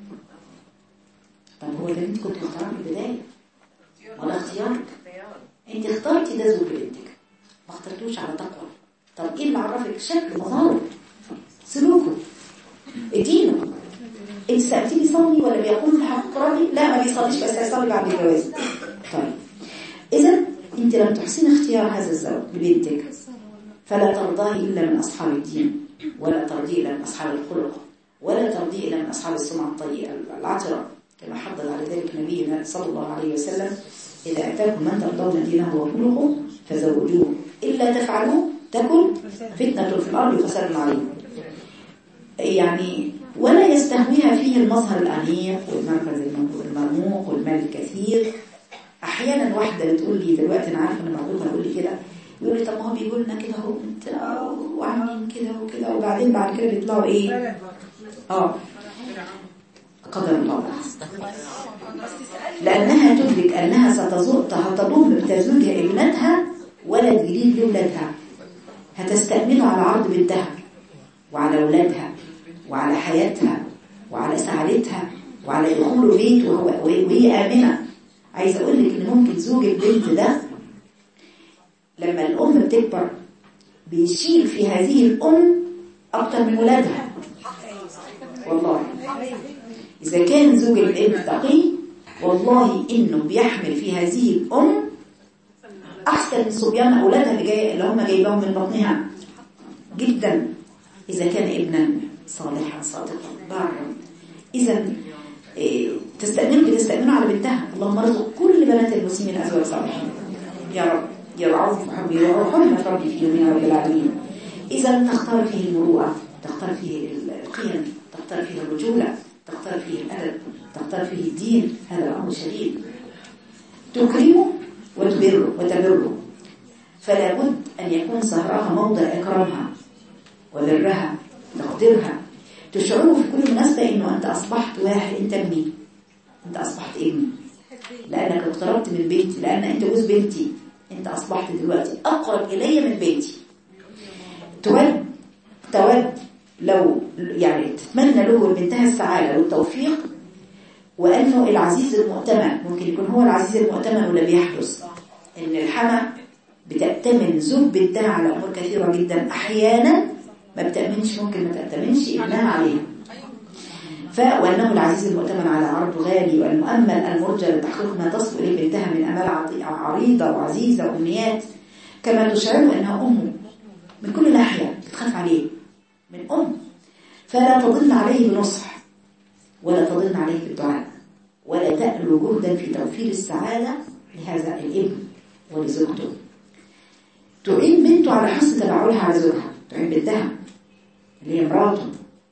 طب هو ده انت كنت مختاره في البداية ولا اختيارك انت اخترتي ده زوج بنتك ما اخترتوش على تقوى طب ايه اللي عرفك شكل مظهره سلوكه دينه انت سألتني صلي ولا بيقول في حق ربي لا ما بيصليش بس هيصلي بعد الجواز طيب اذا انت لم تحسني اختيار هذا الزوج لبنتك فلا ترضاه إلا من أصحاب الدين ولا ترضيه إلا من أصحاب الخلق ولا ترضيه إلا من أصحاب السمعة الطيبة العطرة كما حضر على ذلك نبينا صلى الله عليه وسلم إذا أتاكم من ترضون دينه وخلقه فزوجوه إلا تفعلوه تكن فتنة في الأرض وفساد عليم يعني ولا يستهويها فيه المظهر الأنيق والمركز المرموق والمال الكثير أحيانا واحدة بتقول لي دلوقتي أنا عارفة إن موجودة بتقول لي كده يقول لي طب ما هو بيقول لنا كده اهو انت وعاملين كده وكده وبعدين بعد كده بيطلعوا ايه؟ اه قدر الله لأنها تدرك أنها ستضم بتزوجها ابنتها ولد جديد لولادها هتستأمنه على عرض بنتها وعلى أولادها وعلى حياتها وعلى سعادتها وعلى دخول بيت وهو وهي آمنة عايزة أقول لك إن ممكن زوج البنت ده لما الأم بتكبر بيشيل في هذه الأم أكتر من ولادها والله إذا كان زوج البنت تقي والله إنه بيحمل في هذه الأم أحسن من صبيان أولادها اللي, جاي اللي هم جايبهم من بطنها جدا إذا كان ابنا صالحا صادقا بارا إذا إيه تستأمن بتستأمنوا على بنتها اللهم ارزق كل بنات المسلمين أزواج صالحين يا رب يرعون في حب يرعون ربي في يوم يا رب العالمين إذا تختار فيه المروءة تختار فيه القيم تختار فيه الرجولة تختار فيه الأدب تختار فيه الدين هذا الأمر شديد تكرمه وتبره وتبره فلا بد أن يكون سهرها موضع إكرامها وبرها تقديرها تشعره في كل مناسبة إنه أنت أصبحت واحد أنت ابني أنت أصبحت ابني لأنك اقتربت من بنتي لأن أنت جوز بنتي أنت أصبحت دلوقتي أقرب إلي من بنتي تود تود لو يعني تتمنى له بنتها السعادة والتوفيق وأنه العزيز المؤتمن ممكن يكون هو العزيز المؤتمن ولا بيحدث إن الحما بتأتمن زوج بنتها على أمور كثيرة جدا أحيانا ما بتأمنش ممكن ما تأتمنش ابنها عليها وأنه العزيز المؤتمن على عرض غالي والمؤمل المرجى لتحقيق ما تصل إليه بنتها من أمال عريضة وعزيزة وأمنيات كما تشعر أنها أمه من كل ناحية بتخاف عليه من أم فلا تضل عليه بنصح ولا تضل عليه بالدعاء ولا تألو جهدا في توفير السعادة لهذا الابن ولزوجته تعين بنته على حسن تبعلها على زوجها تعين بنتها اللي هي مراته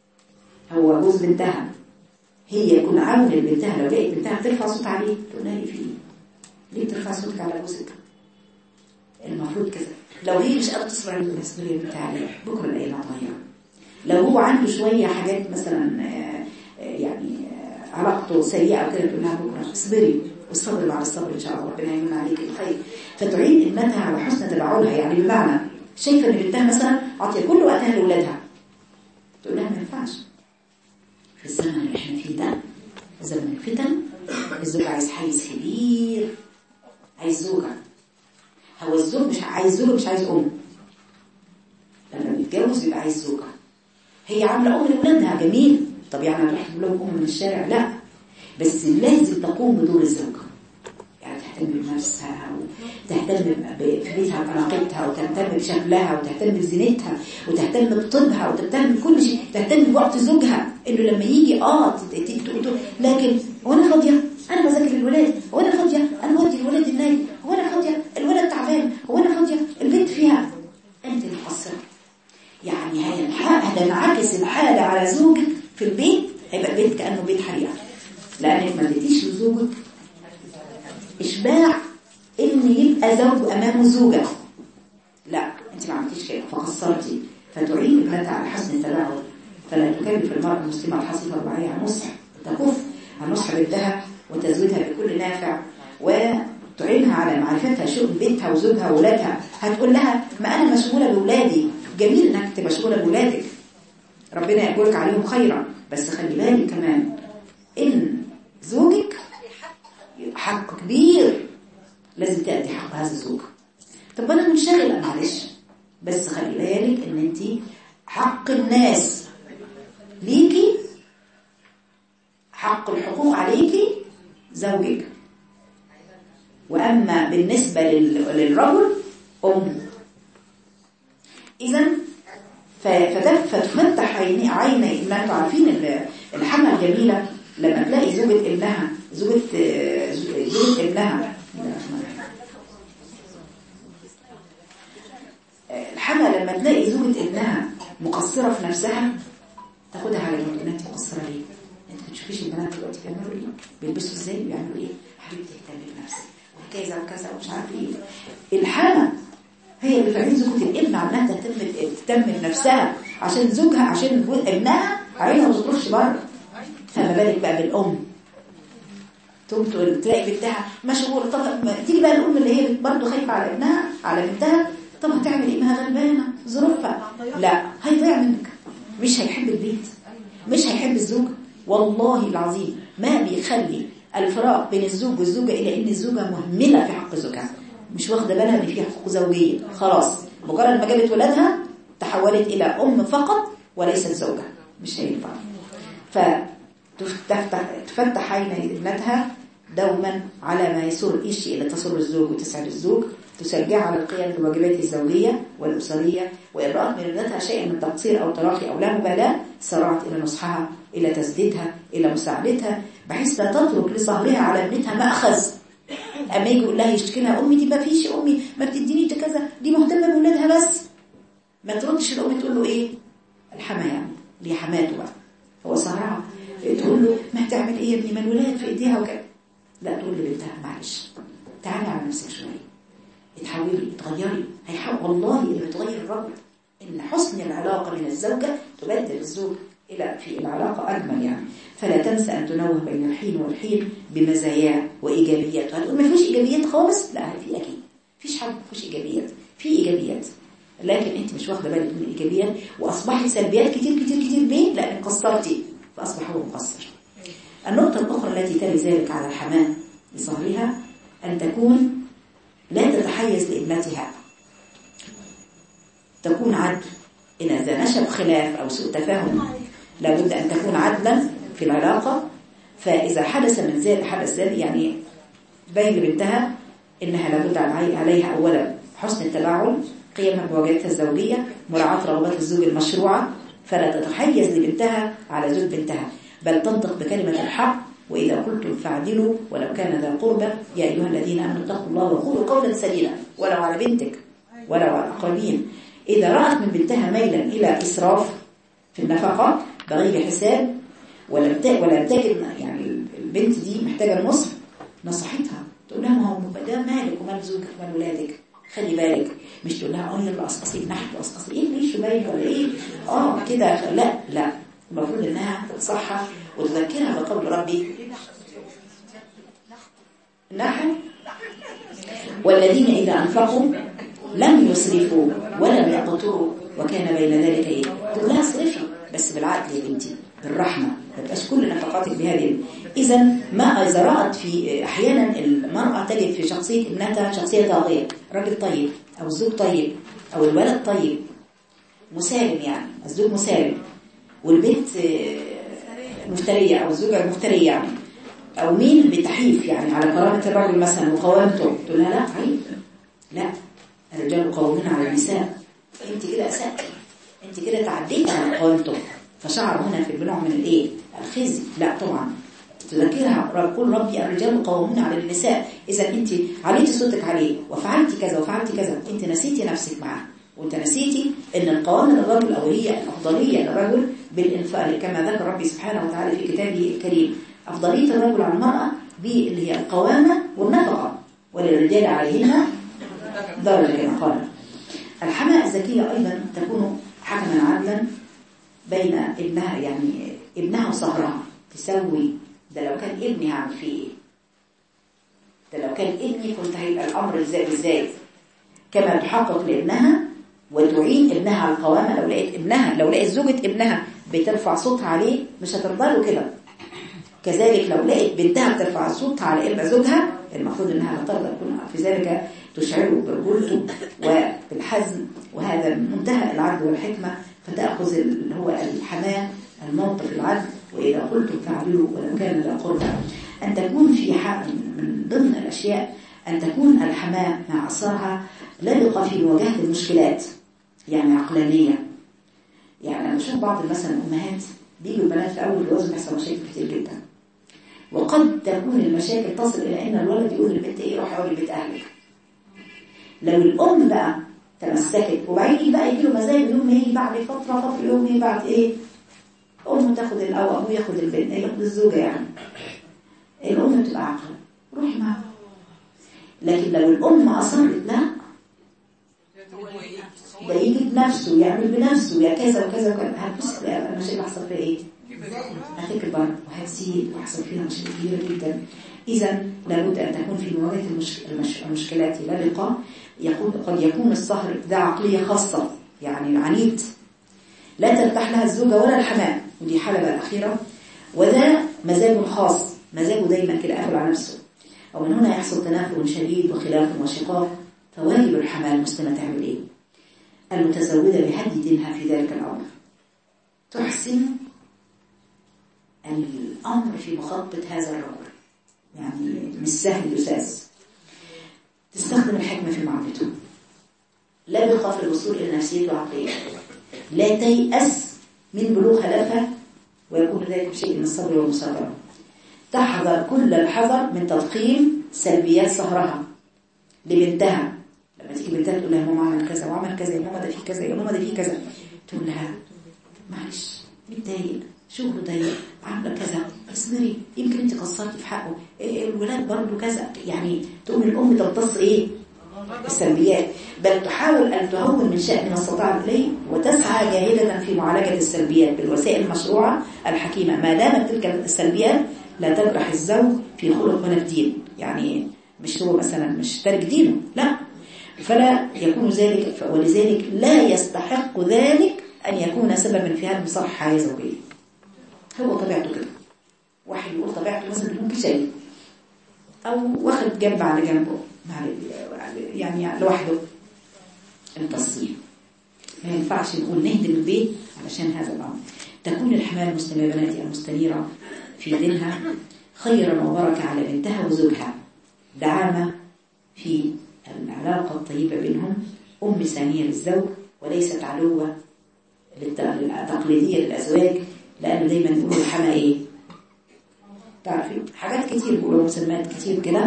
هو جوز بنتها هي يكون عون لبنتها لو لقيت بنتها ترفع صوت عليه تقول لها في ليه بترفع صوتك على جوزك المفروض كذا لو هي مش قادره تصبر عليه المسؤوليه بتاعها بكره الايام هتضيع لو هو عنده شويه حاجات مثلا يعني علاقته سيئه او كده تقول لها بكره اصبري والصبر على الصبر ان شاء الله ربنا يمن عليك الخير فتعين ابنتها على حسن تبعلها يعني بمعنى شايفه ان بنتها مثلا عاطيه كل وقتها لاولادها تقول لها ما ينفعش في الزمن اللي احنا فيه ده زمن الفتن الزوج عايز حيز كبير عايز زوجة هو الزوج مش عايز زوجة مش عايز أم لما بيتجوز بيبقى عايز زوجة هي عاملة أم لأولادها جميل طب يعني هتروح تجيب لهم أم من الشارع لا بس لازم تقوم بدور الزوجة يعني تهتم بنفسها وتهتم في بيتها بعلاقتها وتهتم بشكلها وتهتم بزينتها وتهتم بطبها وتهتم بكل شيء تهتم بوقت زوجها انه لما يجي اه لكن هو انا فاضيه انا بذاكر الولاد هو انا فاضيه انا بودي الولاد النادي هو انا فاضيه الولد تعبان هو انا فاضيه البيت فيها انت مقصره يعني هتنعكس الحاله على زوجك في البيت هيبقى البيت كانه بيت حريقه لانك ما اديتيش لزوجك اشباع ان يبقى زوج امامه زوجه لا انت ما عملتيش كده فقصرتي فتعين ابنتها على حسن التباعد فلا تكلف المرأة المسلمة الحصيفة الرباعية عن نصح تكف عن نصح بنتها وتزويدها بكل نافع وتعينها على معرفتها شؤون بيتها وزوجها وولادها هتقول لها ما أنا مشغولة بولادي جميل إنك تبقى مشغولة بولادك ربنا يأجرك عليهم خيرا بس خلي بالك كمان إن زوجك حق كبير لازم تأدي حق هذا الزوج طب أنا منشغلة معلش بس خلي بالك إن أنت حق الناس ليكي حق الحقوق عليكي زوجك وأما بالنسبة للرجل أم إذا ف- فتف- فتفتح عيني عيني ما انتوا عارفين ال- الحمى الجميلة لما تلاقي زوجة ابنها زوجة آه، زوجة ابنها آه، الحمى لما تلاقي زوجة ابنها مقصرة في نفسها تاخدها على جنب انت مقصرة ليه؟ انت ما تشوفيش البنات دلوقتي بيعملوا ايه؟ بيلبسوا ازاي؟ بيعملوا ايه؟ حبيبتي اهتمي بنفسك وكذا وكذا ومش عارف ايه الحمى هي اللي بتعمل زوجة الابن عنها تهتم تهتم بنفسها عشان زوجها عشان بو- ابنها عينها ما تخرجش بره فما بالك بقى بالام تقوم تقول- تلاقي بنتها مشغوله طب ما تيجي بقى الام اللي هي برضه خايفه على ابنها على بنتها طب هتعمل ايه ما هي غلبانه ظروفها لا هيضيع منك مش هيحب البيت مش هيحب الزوج والله العظيم ما بيخلي الفراق بين الزوج والزوجه الى ان الزوجه مهمله في حق زوجها مش واخده بالها ان في حقوق زوجيه خلاص مجرد ما جابت ولادها تحولت الى ام فقط وليست زوجه مش هينفع فتفتح تفتح عين ابنتها دوما على ما يسر ايش اللي تسر الزوج وتسعد الزوج تشجعها على القيام بالواجبات الزوجية والأسرية وإن رأت من ابنتها شيئا من تقصير أو تراخي أو لا مبالاة سرعت إلى نصحها إلى تسديدها إلى مساعدتها بحيث لا تترك لصهرها على ابنتها مأخذ أما يجي يقول لها يشتكي لها أمي دي ما فيش أمي ما بتديني ده كذا دي مهتمة بولادها بس ما تردش الأم تقول له إيه الحما يعني ليه حماته بقى هو سهرها تقول له ما هتعمل إيه يا ابني ما الولاد في إيديها وكذا لا تقول لبنتها معلش تعالي على نفسك شوية اتحولي اتغيري هيحاول والله اللي بتغير الرجل ان حسن العلاقة من الزوجة تبدل الزوج الى في العلاقة اجمل يعني فلا تنسى ان تنوه بين الحين والحين بمزاياه وايجابياته هتقول ما فيش ايجابيات خالص لا في اكيد فيش حد ما فيش ايجابيات في ايجابيات لكن انت مش واخده بالك من الايجابيات واصبحت سلبيات كتير كتير كتير ليه لان قصرتي فاصبح هو مقصر النقطة الأخرى التي تلي ذلك على الحماة لصهرها أن تكون لا تتحيز لابنتها تكون عدل إن إذا نشب خلاف أو سوء تفاهم لابد أن تكون عدلا في العلاقة فإذا حدث من ذلك حدث ذلك يعني بين لبنتها إنها لابد علي- عليها أولا حسن التباعد قيمها بواجباتها الزوجية مراعاة رغبات الزوج المشروعة فلا تتحيز لبنتها على زوج بنتها بل تنطق بكلمة الحق وإذا قلتم فاعدلوا ولو كان ذا قربى يا أيها الذين آمنوا اتقوا الله وقولوا قولا سديدا ولو على بنتك ولو على الأقربين إذا رأت من بنتها ميلا إلى إسراف في النفقة بغير حساب ولم ت- ولم تجد يعني البنت دي محتاجة النصف نصحتها تقول لها ما هو ده مالك ومال زوجك ومال ولادك خلي بالك مش تقول لها اه يلا قصقصي نحت قصقصي ايه ليش باين ولا ايه اه كده لا لا المفروض انها تنصحها وتذكرها بقول ربي نحن والذين إذا أنفقوا لم يسرفوا ولم يقتروا وكان بين ذلك إيه تقول لها اصرفي بس بالعقل يا بنتي بالرحمة ما تبقاش كل نفقاتك بهذه إذا ما إذا رأت في أحيانا المرأة تجد في شخصية ابنتها شخصية طاغية راجل طيب أو الزوج طيب أو الولد طيب مسالم يعني الزوج مسالم والبنت آه، مفترية أو الزوجة مفترية يعني أو مين بتحيف يعني على كرامة الرجل مثلا وقوامته تقول لها لا عيب لا الرجال قوامون على النساء انت كده أسأتي انت كده تعديت على قوامته فشعر هنا في النوع من الايه الخزي لا طبعا تذكرها رب- قل ربي الرجال قوامون على النساء اذا انت عليتي صوتك عليه وفعلتي كذا وفعلتي كذا انت نسيتي نفسك معاه وانت نسيتي ان القوام للرجل او هي الافضليه للرجل بالانفاق كما ذكر ربي سبحانه وتعالى في كتابه الكريم افضليه الرجل على المراه باللي هي القوامه والنفقه وللرجال عليهن درجه كما قال الحماة الذكية أيضا تكون حكما عدلا بين ابنها يعني ابنها وصهرها تسوي ده لو كان ابني هعمل فيه ايه ده لو كان ابني كنت هيبقى الأمر ازاي ازاي كما تحقق لابنها وتعين ابنها على القوامة لو لقيت ابنها لو لقيت زوجة ابنها بترفع صوتها عليه مش هترضى له كده كذلك لو لقيت بنتها بترفع صوتها على ابن زوجها المفروض انها لا ترضى تكون في ذلك تشعره برجولته وبالحزم وهذا منتهى العدل والحكمة فتأخذ اللي هو الحماة الموقف العدل وإذا قلتم فاعدلوا ولو كان ذا قربى أن تكون في حق من ضمن الأشياء أن تكون الحماة مع أثرها لبقة في مواجهة المشكلات يعني عقلانية يعني أنا بشوف بعض مثلا الأمهات بيجوا البنات في أول جواز بيحصل مشاكل كتير جدا وقد تكون المشاكل تصل إلى أن الولد يقول للبنت إيه روحي اقعدي بيت أهلك لو الأم بقى تمسكت وبعدين بقى يجي له مزاج اليوم هي بعد فترة فترة يوم هي بعد إيه أمه تاخد ال- أو أبوه ياخد البنت ياخد الزوجة يعني الأم بتبقى عاقلة روحي معاها لكن لو الأم أصرت لا ده يجي بنفسه يعمل بنفسه يا كذا وكذا وكذا هتبص تلاقي المشاكل هيحصل فيها ايه؟ هتكبر وهتزيد وهيحصل فيها مشاكل كبيره جدا اذا لابد ان تكون في مواجهه المش... المش... المشكلات لبقة يقول قد يكون الصهر ده عقليه خاصه يعني عنيد لا ترتاح لها الزوجه ولا الحمام ودي حاله بقى الاخيره وده مزاج خاص مزاجه دايما كده قافل على نفسه ومن هنا يحصل تنافر شديد وخلاف وشقاق فواجب الحماة المسلمة تعمل ايه؟ المتزوجة بهدي دينها في ذلك الأمر تحسن الأمر في مخاطبة هذا الرجل يعني مش سهل يساس تستخدم الحكمة في معاملته لا بخاف الوصول إلى نفسيته وعقليته لا تيأس من بلوغ هدفها ويكون ذلك بشيء من الصبر والمصابرة تحذر كل الحذر من تضخيم سلبيات سهرها لبنتها لما تيجي بنتها تقول لها ماما عمل كذا وعمل كذا يا ماما ده في كذا يا ماما ده في كذا تقول لها معلش متضايق شغله ضيق عامله كذا اصبري يمكن انت قصرتي في حقه إيه الولاد برضه كذا يعني تقوم الام تمتص ايه السلبيات بل تحاول ان تهون من شأن ما استطاعت اليه وتسعى جاهدة في معالجة السلبيات بالوسائل المشروعة الحكيمة ما دامت تلك السلبيات لا تجرح الزوج في خلق ولا في دين يعني مش هو مثلا مش تارك دينه لا فلا يكون ذلك ولذلك لا يستحق ذلك أن يكون سببا في هدم صح حياة زوجية هو طبيعته كده واحد يقول طبيعته مثلا ممكن شيء أو واخد جنب على جنبه مع يعني لوحده التصنيف ما ينفعش نقول نهدم البيت علشان هذا الأمر تكون الحماة المسلمة بناتي المستنيرة في دينها خيرا وبركة على بنتها وزوجها دعامة في العلاقة الطيبة بينهم أم ثانية للزوج وليست عدوة التقليدية للأزواج لأنه دايما يقولوا الحما إيه تعرفي حاجات كتير بيقولوا مسمات كتير كده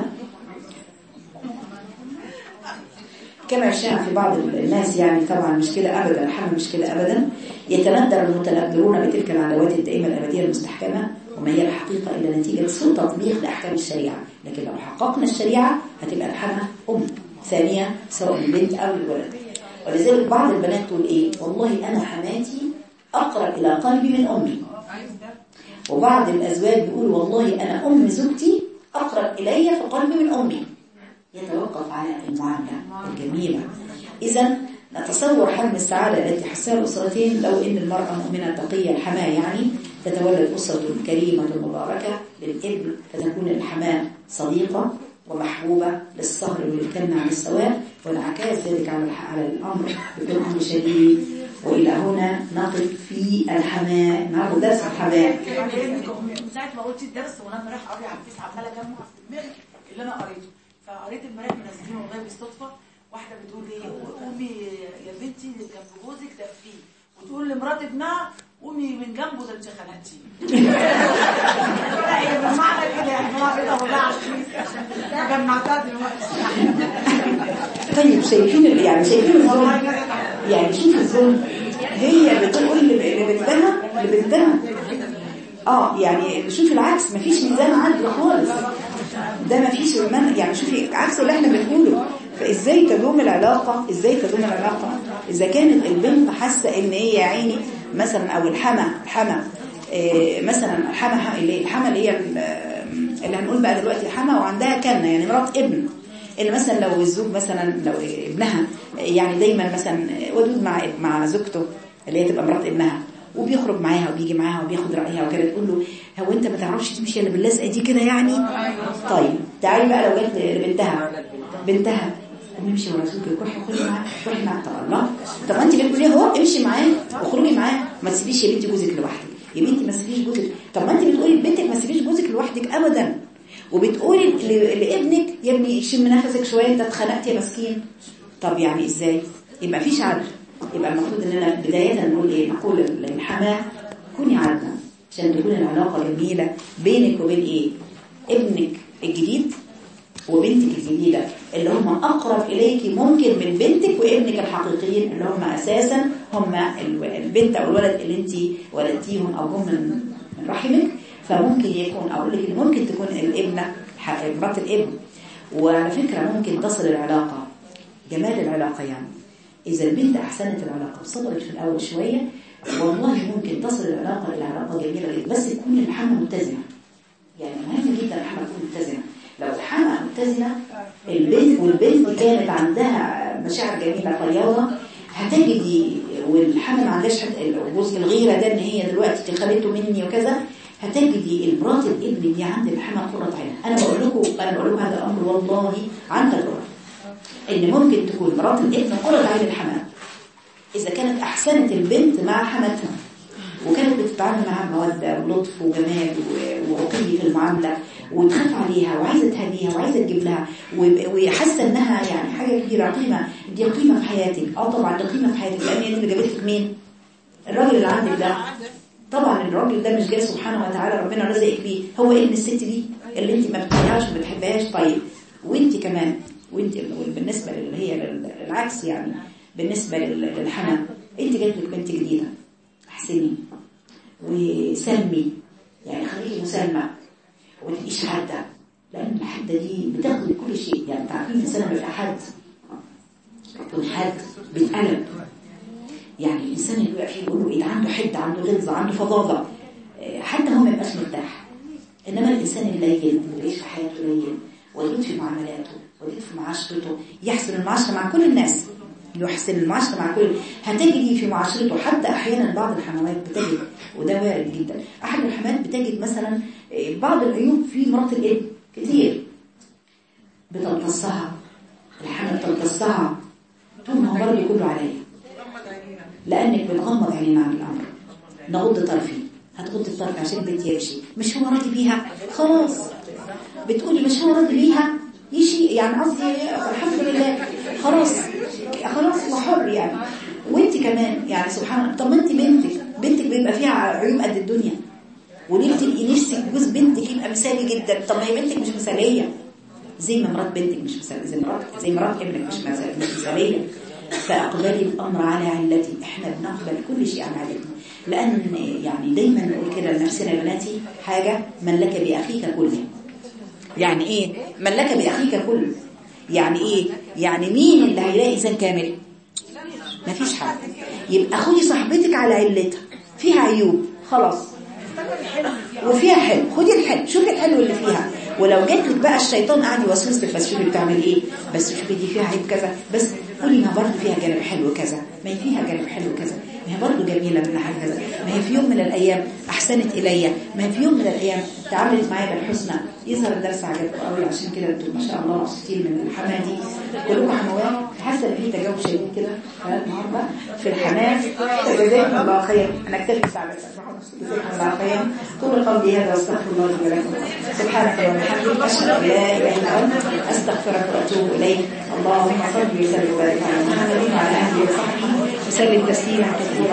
كما شاع في بعض الناس يعني طبعا مش كده أبدا الحمل مش كده أبدا يتندر المتندرون بتلك العداوات الدائمة الأبدية المستحكمة وما هي الحقيقة إلا نتيجة سوء تطبيق لأحكام الشريعة لكن لو حققنا الشريعة هتبقى الحمى أم ثانية سواء البنت أو الولد ولذلك بعض البنات تقول إيه والله أنا حماتي أقرب إلى قلبي من أمي وبعض الأزواج بيقول والله أنا أم زوجتي أقرب إلي في قلبي من أمي يتوقف على المعاملة الجميلة إذا نتصور حجم السعادة التي حسها الأسرتين لو إن المرأة مؤمنة تقية الحماة يعني تتولد أسرة كريمة مباركة للابن فتكون الحماة صديقة ومحبوبة للصهر وللكن عن السواء وانعكاس ذلك على على الأمر بكل أمر شديد وإلى هنا نقف في الحماة النهارده درس الحماة من ساعة ما قلت الدرس وانا رايح اقري على الفيس عمالة اجمع في دماغي اللي انا قريته فقريت امبارح منزلين والله بالصدفة واحدة بتقول ايه قومي يا بنتي جنب جوزك دفيه وتقول لمرات ابنها قومي من جنبه ده انت خنقتي لا هي بالمعنى كده يعني هو كده والله على الفيس جمعتها دلوقتي طيب شايفين ال- يعني شايفين الظلم يعني شوف الظلم هي بتقول ل- لبنتها لبنتها اه يعني شوف العكس مفيش ميزان عدل خالص ده مفيش من يعني شوفي عكس اللي احنا بنقوله فازاي تدوم العلاقة ازاي تدوم العلاقة اذا كانت البنت حاسة ان هي يا عيني مثلا او الحما الحما إيه مثلا الحما اللي الحما اللي هي ال- اللي هنقول بقى دلوقتي الحما وعندها كنة يعني مرات ابن اللي مثلا لو الزوج مثلا لو ابنها يعني دايما مثلا ودود مع مع زوجته اللي هي تبقى مرات ابنها وبيخرج معاها وبيجي معاها وبياخد رايها وكده تقول له هو انت ما تعرفش تمشي الا باللزقه دي كده يعني طيب تعالي بقى لو جت لبنتها بنتها قومي امشي ورا زوجك روحي خدي معاه روحي معاه طب الله طب ما انت بتقولي اهو امشي معاه واخرجي معاه ما تسيبيش يا بنتي جوزك لوحدك يا بنتي ما تسيبيش جوزك طب ما انت بتقولي لبنتك ما تسيبيش جوزك لوحدك ابدا وبتقولي ل- لابنك يا ابني شم نفسك شويه انت اتخنقت يا مسكين طب يعني ازاي يبقى مفيش عدل يبقى المفروض اننا بداية نقول ايه نقول للحماة كوني عادلة عشان تكون العلاقة جميلة بينك وبين ايه ابنك الجديد وبنتك الجديدة اللي هم أقرب إليك ممكن من بنتك وابنك الحقيقيين اللي هم أساسا هم ال- البنت أو الولد اللي انت ولدتيهم أو هم من من رحمك فممكن يكون أقول لك إن ممكن تكون الابنة ح- مرات الابن وعلى فكرة ممكن تصل العلاقة جمال العلاقة يعني إذا البنت أحسنت العلاقة وصبرت في الأول شوية والله ممكن تصل العلاقة إلى علاقة جميلة جدا بس تكون الحمى متزنة يعني مهم جدا الحمى تكون متزنة لو الحمى متزنة البنت والبنت كانت عندها مشاعر جميلة طيارة هتجدي والحمى ما عندهاش حد جزء الغيرة ده ان هي دلوقتي دي خدته مني وكذا هتجدي المرات الابن دي عند الحمى قرة عين انا بقول لكم انا بقول لكم هذا امر والله عن تجربة ان ممكن تكون مرات الابن قرة عين الحمى اذا كانت احسنت البنت مع حماتها وكانت بتتعامل معاها بمودة ولطف وجمال و- ورقي في المعاملة وتخاف عليها وعايزة تهديها وعايزة تجيب لها و- وحاسة انها يعني حاجة كبيرة قيمة دي قيمة في حياتك اه طبعا دي قيمة في حياتك لان هي دي اللي جابت لك مين الراجل اللي عندك ده طبعا الراجل ده مش جاي سبحانه وتعالى ربنا رزقك بيه هو ابن الست دي اللي انت ما بتطيعهاش وما بتحبهاش طيب وانت كمان وانت بالنسبة اللي هي لل- العكس يعني بالنسبة لل- للحمى انت جات لك بنت جديدة احسني وسلمي يعني خليكي مسالمة وما تبقيش حادة لأن الحدة دي بتاخد كل شيء يعني تعرفين الإنسان لما يبقى حد يكون حد بيتقلب يعني الإنسان اللي بيبقى فيه بيقولوا إيه ده عنده حدة عنده غلظة عنده فظاظة آه، حتى هو ما يبقاش مرتاح إنما الإنسان اللين اللي بيعيش في حياته لين ودود في معاملاته ودود في معاشرته يحسن المعاشرة مع كل الناس يحسن المعاشرة مع كل هتجدي في معاشرته حتى أحيانا بعض الحموات بتجد وده وارد جدا أحد الحمات بتجد مثلا آه، بعض العيوب في مرات الابن كتير بتمتصها الحمل بتمتصها طول ما هو برضه كله عليا لأنك بتغمض عينينا عن الأمر نغض طرفي هتغض الطرف عشان البيت يمشي مش هو راضي بيها خلاص بتقولي مش هو راضي بيها يشي يعني قصدي الحمد لله خلاص خلاص هو حر يعني وانت كمان يعني سبحان الله طب ما انت بنتك بنتك بيبقى فيها عيوب قد الدنيا وليه بتبقي نفسك جوز بنتك يبقى مثالي جدا طب ما هي بنتك مش مثاليه زي ما مرات بنتك مش مثاليه زي مرات زي مرات ابنك مش مثاليه مش مثاليه فاقبلي الامر على علتي احنا بنقبل كل شيء على علتنا لان يعني دايما نقول كده لنفسنا يا بناتي حاجه من لك باخيك كله يعني ايه من لك باخيك كله يعني ايه يعني مين اللي هيلاقي انسان كامل مفيش حد يبقى خدي صاحبتك على علتها فيها عيوب خلاص وفيها حلو خدي الحلو شوفي الحلو اللي فيها ولو جات لك بقى الشيطان قاعد يوسوس لك بس شوفي بتعمل ايه بس شوفي دي فيها عيب كذا بس قولي ما برضه فيها جانب حلو كذا ما هي فيها جانب حلو كذا ما هي برضه جميله من ناحيه كذا ما هي في يوم من الايام احسنت الي ما هي في يوم من الايام تعاملت معايا بالحسنى يظهر الدرس عجبكم قوي عشان كده انتوا ما شاء الله مبسوطين من الحماه دي كلكم حموات حاسه ان في تجاوب شديد كده النهارده في الحماس جزاكم الله خير انا اكتفي ساعه بس جزاكم الله خير طول قولي هذا واستغفر الله لي ولكم سبحانك وبحمدك اشهد ان لا اله الا انت استغفرك واتوب اليك اللهم صل وسلم وبارك على محمد وعلى اله وصحبه وسلم تسليما كثيرا